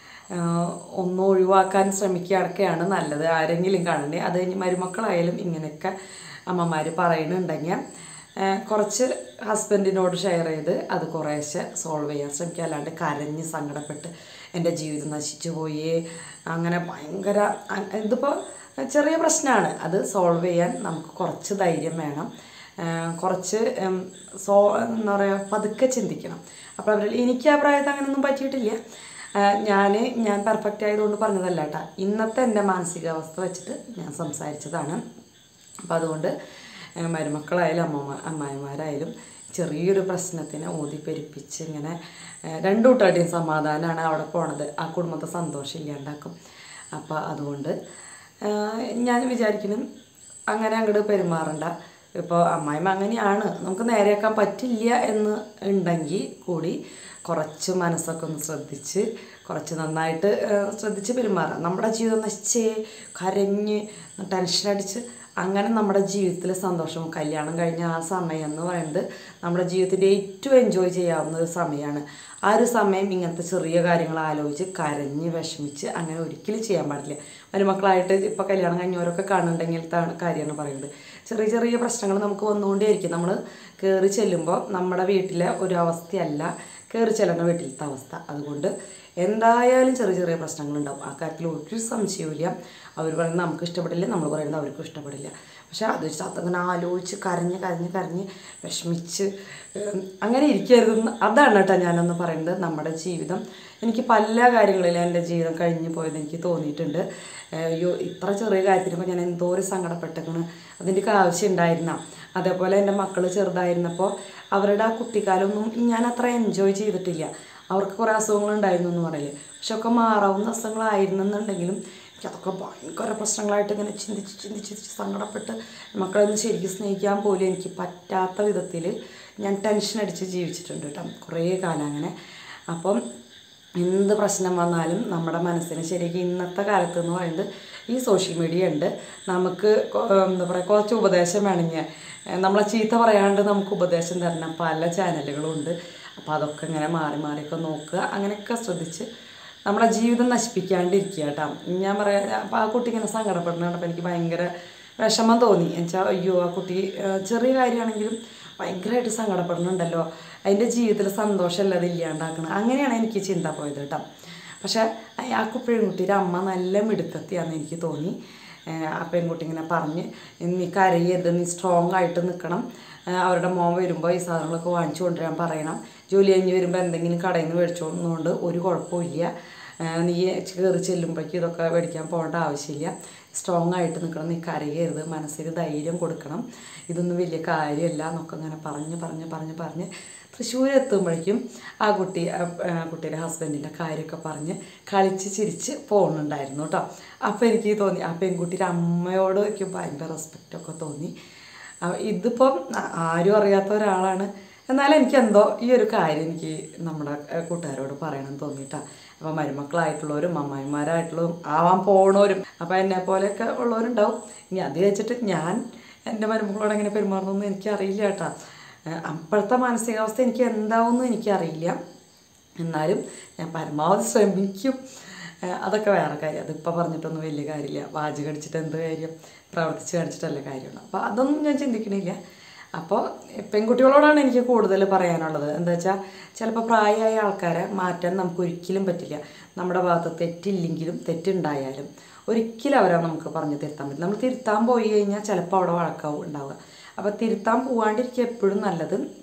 A: ആഹ് ഒന്ന് ഒഴിവാക്കാൻ ശ്രമിക്കുകയൊക്കെയാണ് നല്ലത് ആരെങ്കിലും കാണണ്ടേ അത് കഴിഞ്ഞ് മരുമക്കളായാലും ഇങ്ങനെയൊക്കെ അമ്മമാർ പറയുന്നുണ്ടെങ്കിൽ ആഹ് കുറച്ച് ഹസ്ബൻഡിനോട് ഷെയർ ചെയ്ത് അത് കുറേശ്ശെ സോൾവ് ചെയ്യാൻ ശ്രമിക്കുക അല്ലാണ്ട് കരഞ്ഞ് സങ്കടപ്പെട്ട് എൻ്റെ ജീവിതം നശിച്ചു പോയി അങ്ങനെ ഭയങ്കര അ- ഇതിപ്പോൾ ചെറിയ പ്രശ്നമാണ് അത് സോൾവ് ചെയ്യാൻ നമുക്ക് കുറച്ച് ധൈര്യം വേണം ആഹ് കുറച്ച് ഉം, സോ എന്താ പറയുക പതുക്കെ ചിന്തിക്കണം അപ്പോൾ അവർ എനിക്ക് ആ പ്രായത്തിൽ അങ്ങനെയൊന്നും പറ്റിയിട്ടില്ല ഞാൻ ഞാൻ പെർഫെക്റ്റ് ആയതുകൊണ്ട് പറഞ്ഞതല്ല കേട്ടോ ഇന്നത്തെ എൻ്റെ മാനസികാവസ്ഥ വെച്ചിട്ട് ഞാൻ സംസാരിച്ചതാണ് അപ്പോൾ അതുകൊണ്ട് ഏഹ് മരുമക്കളായാലും അമ്മമ്മ അമ്മായിമാരായാലും ചെറിയൊരു പ്രശ്നത്തിന് ഊതി പെരുപ്പിച്ച് ഇങ്ങനെ ഏഹ് രണ്ടു കൂട്ടാട്ടിയും സമാധാനമാണ് അവിടെ പോണത് ആ കുടുംബത്തെ സന്തോഷം ഇല്ലാണ്ടാക്കും അപ്പോൾ അതുകൊണ്ട് ഏഹ് ഞാൻ വിചാരിക്കുന്നു അങ്ങനെ അങ്ങോട്ട് പെരുമാറണ്ട ഇപ്പോൾ അമ്മായിമ്മ അങ്ങനെയാണ് നമുക്ക് നേരെയാക്കാൻ പറ്റില്ല എന്ന് ഉണ്ടെങ്കിൽ കൂടി കുറച്ച് മനസ്സൊക്കെ ഒന്ന് ശ്രദ്ധിച്ച് കുറച്ച് നന്നായിട്ട് ഏഹ്, ശ്രദ്ധിച്ച് പെരുമാറാം നമ്മുടെ ജീവിതം നശിച്ചേ കരഞ്ഞ് ടെൻഷൻ അടിച്ച് അങ്ങനെ നമ്മുടെ ജീവിതത്തിലെ സന്തോഷവും കല്യാണം കഴിഞ്ഞ ആ സമയം എന്ന് പറയുന്നത് നമ്മുടെ ജീവിതത്തിൻ്റെ ഏറ്റവും എൻജോയ് ചെയ്യാവുന്ന ഒരു സമയമാണ് ആ ഒരു സമയം ഇങ്ങനത്തെ ചെറിയ കാര്യങ്ങൾ ആലോചിച്ച് കരഞ്ഞ് വിഷമിച്ച് അങ്ങനെ ഒരിക്കലും ചെയ്യാൻ പാടില്ല മരുമക്കളായിട്ട് ഇപ്പോൾ കല്യാണം കഴിഞ്ഞവരൊക്കെ കാണുന്നുണ്ടെങ്കിലത്താണ് കാര്യമാണ് പറയുന്നത് ചെറിയ ചെറിയ പ്രശ്നങ്ങൾ നമുക്ക് വന്നുകൊണ്ടേയിരിക്കും നമ്മൾ കയറി ചെല്ലുമ്പോൾ നമ്മുടെ വീട്ടിലെ ഒരു അവസ്ഥയല്ല കയറി ചെല്ലുന്ന വീട്ടിലത്തെ അവസ്ഥ അതുകൊണ്ട് എന്തായാലും ചെറിയ ചെറിയ പ്രശ്നങ്ങളുണ്ടാവും ആ കാര്യത്തിൽ ഒരു സംശയവുമില്ല അവർ പറയുന്നത് നമുക്ക് ഇഷ്ടപ്പെടില്ല നമ്മൾ പറയുന്നത് അവർക്കും ഇഷ്ടപ്പെടില്ല പക്ഷെ അത് വെച്ച് അതങ്ങനെ ആലോചിച്ച് കരഞ്ഞ് കരഞ്ഞ് കരഞ്ഞ് വിഷമിച്ച് ഉം, അങ്ങനെ ഇരിക്കരുതെന്ന് അതാണ് കേട്ടോ ഞാനൊന്ന് പറയുന്നത് നമ്മുടെ ജീവിതം എനിക്ക് പല കാര്യങ്ങളിലും എൻ്റെ ജീവിതം കഴിഞ്ഞു പോയത് എനിക്ക് തോന്നിയിട്ടുണ്ട് ഏഹ് അയ്യോ ഇത്ര ചെറിയ കാര്യത്തിനൊക്കെ ഞാൻ എന്തോരം സങ്കടപ്പെട്ടേക്കണ് അതിൻ്റെയൊക്കെ ആവശ്യം ഉണ്ടായിരുന്ന അതേപോലെ എൻ്റെ മക്കൾ ചെറുതായിരുന്നപ്പോൾ അവരുടെ ആ കുട്ടിക്കാലമൊന്നും ഞാൻ അത്ര എൻജോയ് ചെയ്തിട്ടില്ല അവർക്ക് കുറേ അസുഖങ്ങളുണ്ടായിരുന്നു എന്ന് പറയില്ലേ പക്ഷെ ഒക്കെ മാറാവുന്ന അസുഖങ്ങളായിരുന്നെന്നുണ്ടെങ്കിലും എനിക്ക് അതൊക്കെ ഭയങ്കര പ്രശ്നങ്ങളായിട്ട് ഇങ്ങനെ ചിന്തിച്ച് ചിന്തിച്ച് ചിന്തിച്ച് സങ്കടപ്പെട്ട് മക്കളെ ഒന്ന് ശരിക്കും സ്നേഹിക്കാൻ പോലും എനിക്ക് പറ്റാത്ത വിധത്തിൽ ഞാൻ ടെൻഷൻ അടിച്ച് ജീവിച്ചിട്ടുണ്ട് കേട്ടോ കുറേ കാലം അങ്ങനെ അപ്പം എന്ത് പ്രശ്നം വന്നാലും നമ്മുടെ മനസ്സിന് ശരിക്കും ഇന്നത്തെ കാലത്ത് എന്ന് പറയുന്നത് ഈ സോഷ്യൽ മീഡിയ ഉണ്ട് നമുക്ക് കൊ- എന്താ പറയുക കുറച്ച് ഉപദേശം വേണമെങ്കിൽ നമ്മളെ ചീത്ത പറയാണ്ട് നമുക്ക് ഉപദേശം തരുന്ന പല ചാനലുകളും ഉണ്ട് അപ്പോൾ അതൊക്കെ ഇങ്ങനെ മാറി മാറിയൊക്കെ നോക്കുക അങ്ങനെയൊക്കെ ശ്രദ്ധിച്ച് നമ്മളെ ജീവിതം നശിപ്പിക്കാണ്ടിരിക്കുക കേട്ടോ ഞാൻ പറയാം അപ്പോൾ ആ കുട്ടി ഇങ്ങനെ സങ്കടപ്പെടുന്ന കണ്ടപ്പോൾ എനിക്ക് ഭയങ്കര വിഷമം തോന്നി എന്നുവെച്ചാൽ അയ്യോ ആ കുട്ടി ആ, ചെറിയ കാര്യമാണെങ്കിലും ഭയങ്കരമായിട്ട് സങ്കടപ്പെടുന്നുണ്ടല്ലോ അതിൻ്റെ ജീവിതത്തിൽ സന്തോഷമല്ലാതെ ഇല്ലാണ്ടാക്കണം അങ്ങനെയാണ് എനിക്ക് ചിന്ത പോയത് കേട്ടോ പക്ഷേ ആ കു- പെൺകുട്ടിയുടെ അമ്മ നല്ല മിടുക്കത്തിയാന്ന് എനിക്ക് തോന്നി ഏഹ് ആ പെൺകുട്ടി ഇങ്ങനെ പറഞ്ഞ് നീ കരയരുത് നീ സ്ട്രോങ് ആയിട്ട് നിൽക്കണം ഏഹ് അവരുടെ മോൻ വരുമ്പോൾ ഈ സാധനങ്ങളൊക്കെ വാങ്ങിച്ചു കൊണ്ടുവരാൻ പറയണം ജോലി കഴിഞ്ഞ് വരുമ്പോൾ എന്തെങ്കിലും കടയിൽ നിന്ന് മേടിച്ചോണ്ടുകൊണ്ട് ഒരു കുഴപ്പമില്ല ഏഹ് നീ കയറി ചെല്ലുമ്പോഴേക്കും ഇതൊക്കെ മേടിക്കാൻ പോകേണ്ട ആവശ്യമില്ല സ്ട്രോങ് ആയിട്ട് നിൽക്കണം നീ കരയരുത് മനസ്സിൽ ധൈര്യം കൊടുക്കണം ഇതൊന്നും വലിയ കാര്യമല്ല എന്നൊക്കെ ഇങ്ങനെ പറഞ്ഞ് പറഞ്ഞ് പറഞ്ഞ് പറഞ്ഞ് തൃശ്ശൂർ എത്തുമ്പോഴേക്കും ആ കുട്ടി ആ, ആ, കുട്ടിയുടെ ഹസ്ബൻഡിൻ്റെ കാര്യമൊക്കെ പറഞ്ഞ് കളിച്ച് ചിരിച്ച് പോകുന്നുണ്ടായിരുന്നു കേട്ടോ അപ്പോൾ എനിക്ക് തോന്നി ആ പെൺകുട്ടിയുടെ അമ്മയോട് എനിക്ക് ഭയങ്കര റെസ്പെക്റ്റൊക്കെ തോന്നി ആ, ഇതിപ്പം ആ- ആരും അറിയാത്ത ഒരാളാണ് എന്നാലും എനിക്ക് എന്തോ ഈ ഒരു കാര്യം എനിക്ക് നമ്മുടെ ഏഹ്, കൂട്ടുകാരോട് പറയണമെന്ന് തോന്നിയിട്ടാ അപ്പോൾ മരുമക്കളായിട്ടുള്ളവരും അമ്മായിമാരായിട്ടുള്ളവരും ആവാൻ പോണവരും അപ്പോൾ എന്നെ പോലെയൊക്കെ ഉള്ളവരുണ്ടാവും ഇനി അത് വെച്ചിട്ട് ഞാൻ എൻ്റെ മരുമക്കളോട് എങ്ങനെ പെരുമാറുന്നതെന്ന് എനിക്കറിയില്ല കേട്ടാ ഏഹ്, അപ്പോഴത്തെ മാനസികാവസ്ഥ എനിക്ക് എന്താവുമെന്ന് എനിക്കറിയില്ല എന്നാലും ഞാൻ പരമാവധി ശ്രമിക്കും ഏഹ് അതൊക്കെ വേറെ കാര്യം അതിപ്പോൾ പറഞ്ഞിട്ടൊന്നും വലിയ കാര്യമില്ല വാചകം അടിച്ചിട്ട് എന്ത് കാര്യം പ്രവർത്തിച്ച് കാണിച്ചിട്ടല്ല കാര്യമാണ് അപ്പോൾ അതൊന്നും ഞാൻ ചിന്തിക്കണില്ല അപ്പോൾ പെൺകുട്ടികളോടാണ് എനിക്ക് കൂടുതൽ പറയാനുള്ളത് എന്താ വെച്ചാൽ ചിലപ്പോൾ പ്രായമായ ആൾക്കാരെ മാറ്റാൻ നമുക്ക് ഒരിക്കലും പറ്റില്ല നമ്മുടെ ഭാഗത്ത് തെറ്റില്ലെങ്കിലും തെറ്റുണ്ടായാലും ഒരിക്കലും അവരെ നമുക്ക് പറഞ്ഞ് തിരുത്താൻ പറ്റില്ല നമ്മൾ തിരുത്താൻ പോയി കഴിഞ്ഞാൽ ചിലപ്പോൾ അവിടെ വഴക്കാവും ഉണ്ടാവുക അപ്പോൾ തിരുത്താൻ പോവാണ്ടിരിക്കുക എപ്പോഴും നല്ലത്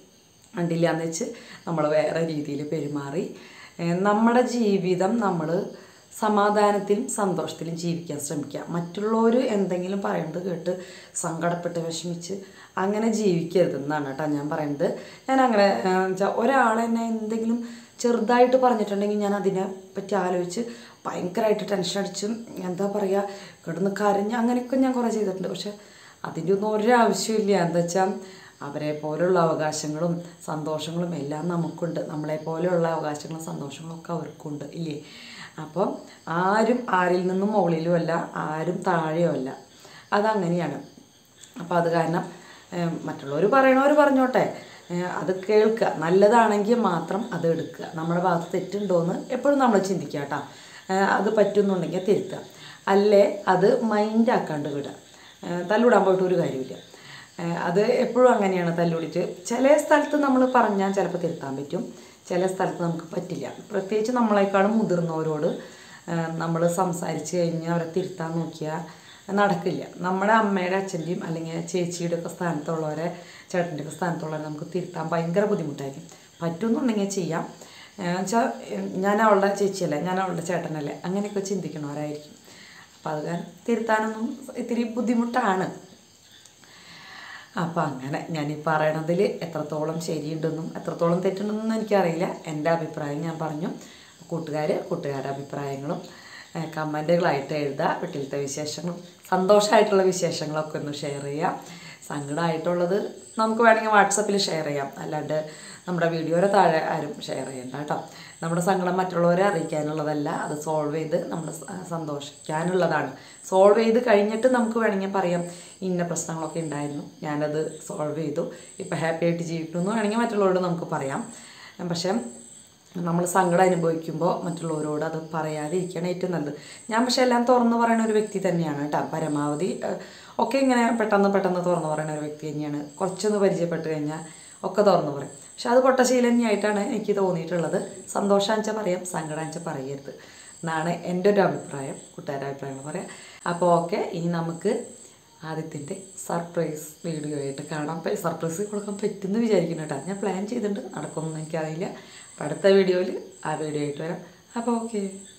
A: കണ്ടില്ലാന്ന് വെച്ച് നമ്മൾ വേറെ രീതിയിൽ പെരുമാറി ഏഹ് നമ്മുടെ ജീവിതം നമ്മൾ സമാധാനത്തിലും സന്തോഷത്തിലും ജീവിക്കാൻ ശ്രമിക്കുക മറ്റുള്ളവർ എന്തെങ്കിലും പറയുന്നത് കേട്ട് സങ്കടപ്പെട്ട് വിഷമിച്ച് അങ്ങനെ ജീവിക്കരുതെന്നാണ് കേട്ടോ ഞാൻ പറയുന്നത് ഞാൻ അങ്ങനെ വെച്ചാൽ ഒരാളെന്നെ എന്തെങ്കിലും ചെറുതായിട്ട് പറഞ്ഞിട്ടുണ്ടെങ്കിൽ ഞാൻ അതിനെ പറ്റി ആലോചിച്ച് ഭയങ്കരമായിട്ട് ടെൻഷൻ അടിച്ചും എന്താ പറയുക കിടന്ന് കരഞ്ഞ് അങ്ങനെയൊക്കെ ഞാൻ കുറേ ചെയ്തിട്ടുണ്ട് പക്ഷെ അതിൻ്റെ ഒന്നും ഒരാവശ്യമില്ല എന്താ വെച്ചാൽ അവരെ പോലെയുള്ള അവകാശങ്ങളും സന്തോഷങ്ങളും എല്ലാം നമുക്കുണ്ട് നമ്മളെ പോലെയുള്ള അവകാശങ്ങളും സന്തോഷങ്ങളും ഒക്കെ അവർക്കുണ്ട് ഇല്ലേ അപ്പം ആരും ആരിൽ നിന്നും മുകളിലും അല്ല ആരും താഴെയോ അല്ല അതങ്ങനെയാണ് അപ്പോൾ അത് കാരണം മറ്റുള്ളവർ പറയണവർ പറഞ്ഞോട്ടെ ഏഹ് അത് കേൾക്കുക നല്ലതാണെങ്കിൽ മാത്രം അത് എടുക്കുക നമ്മുടെ ഭാഗത്ത് തെറ്റുണ്ടോയെന്ന് എപ്പോഴും നമ്മൾ ചിന്തിക്കുക കേട്ടോ ഏഹ് അത് പറ്റുന്നുണ്ടെങ്കിൽ തിരുത്തുക അല്ലേ അത് മൈൻഡാക്കാണ്ട് വിടുക ഏഹ് തല്ലിവിടാൻ പോയിട്ട് ഒരു കാര്യമില്ല ഏഹ് അത് എപ്പോഴും അങ്ങനെയാണ് തല്ലുപിടിച്ച് ചില സ്ഥലത്ത് നമ്മൾ പറഞ്ഞാൽ ചിലപ്പോൾ തിരുത്താൻ പറ്റും ചില സ്ഥലത്ത് നമുക്ക് പറ്റില്ല പ്രത്യേകിച്ച് നമ്മളെക്കാളും മുതിർന്നവരോട് നമ്മൾ സംസാരിച്ച് കഴിഞ്ഞ് അവരെ തിരുത്താൻ നോക്കിയാൽ നടക്കില്ല നമ്മുടെ അമ്മയുടെ അച്ഛൻ്റെയും അല്ലെങ്കിൽ ചേച്ചിയുടെ ഒക്കെ സ്ഥാനത്തുള്ളവരെ ചേട്ടൻ്റെ ഒക്കെ സ്ഥാനത്തുള്ളവരെ നമുക്ക് തിരുത്താൻ ഭയങ്കര ബുദ്ധിമുട്ടായിരിക്കും പറ്റുമെന്നുണ്ടെങ്കിൽ ചെയ്യാം വെച്ചാൽ ഞാൻ അവളുടെ ചേച്ചിയല്ലേ ഞാൻ അവളുടെ ചേട്ടനല്ലേ അങ്ങനെയൊക്കെ ചിന്തിക്കണവരായിരിക്കും അപ്പോൾ അത് കാരണം തിരുത്താനൊന്നും ഇത്തിരി ബുദ്ധിമുട്ടാണ് അപ്പം അങ്ങനെ ഞാൻ ഈ പറയണതിൽ എത്രത്തോളം ശരിയുണ്ടെന്നും എത്രത്തോളം തെറ്റുണ്ടെന്നും എനിക്കറിയില്ല എൻ്റെ അഭിപ്രായം ഞാൻ പറഞ്ഞു കൂട്ടുകാർ കൂട്ടുകാരുടെ അഭിപ്രായങ്ങളും ഏഹ് കമൻറ്റുകളായിട്ട് എഴുതുക വീട്ടിലത്തെ വിശേഷങ്ങളും സന്തോഷമായിട്ടുള്ള വിശേഷങ്ങളൊക്കെ ഒന്ന് ഷെയർ ചെയ്യാം സങ്കടമായിട്ടുള്ളത് നമുക്ക് വേണമെങ്കിൽ വാട്സപ്പിൽ ഷെയർ ചെയ്യാം അല്ലാണ്ട് നമ്മുടെ വീഡിയോയുടെ താഴെ ആരും ഷെയർ ചെയ്യണ്ട കേട്ടോ നമ്മുടെ സങ്കടം മറ്റുള്ളവരെ അറിയിക്കാനുള്ളതല്ല അത് സോൾവ് ചെയ്ത് നമ്മൾ സ- സന്തോഷിക്കാനുള്ളതാണ് സോൾവ് ചെയ്ത് കഴിഞ്ഞിട്ട് നമുക്ക് വേണമെങ്കിൽ പറയാം ഇന്ന പ്രശ്നങ്ങളൊക്കെ ഉണ്ടായിരുന്നു ഞാനത് സോൾവ് ചെയ്തു ഇപ്പം ഹാപ്പി ആയിട്ട് ജീവിക്കുന്നു എന്ന് വേണമെങ്കിൽ മറ്റുള്ളവരോട് നമുക്ക് പറയാം പക്ഷേ നമ്മൾ സങ്കടം അനുഭവിക്കുമ്പോൾ മറ്റുള്ളവരോട് അത് പറയാതിരിക്കുകയാണ് ഏറ്റവും നല്ലത് ഞാൻ പക്ഷേ എല്ലാം തുറന്നു പറയുന്ന ഒരു വ്യക്തി തന്നെയാണ് കേട്ടോ പരമാവധി ഏഹ്, ഒക്കെ ഇങ്ങനെ പെട്ടെന്ന് പെട്ടെന്ന് തുറന്നു പറയുന്ന ഒരു വ്യക്തി തന്നെയാണ് കുറച്ചൊന്ന് പരിചയപ്പെട്ട് കഴിഞ്ഞാൽ ഒക്കെ തുറന്നു പറയും പക്ഷെ അത് പൊട്ടശീലം തന്നെയായിട്ടാണ് എനിക്ക് തോന്നിയിട്ടുള്ളത് സന്തോഷാഞ്ച പറയാം സങ്കടാഞ്ച പറയരുത് എന്നാണ് എൻ്റെ ഒരു അഭിപ്രായം കൂട്ടുകാരുടെ അഭിപ്രായങ്ങൾ പറയാം അപ്പോൾ ഓക്കെ ഇനി നമുക്ക് ആദ്യത്തിൻ്റെ സർപ്രൈസ് വീഡിയോ ആയിട്ട് കാണാൻ സർപ്രൈസ് കൊടുക്കാൻ പറ്റുമെന്ന് വിചാരിക്കുന്നു കേട്ടോ ഞാൻ പ്ലാൻ ചെയ്തിട്ടുണ്ട് നടക്കുമെന്ന് എനിക്കറിയില്ല അപ്പോൾ അടുത്ത വീഡിയോയിൽ ആ വീഡിയോ ആയിട്ട് വരാം അപ്പോൾ ഓക്കെ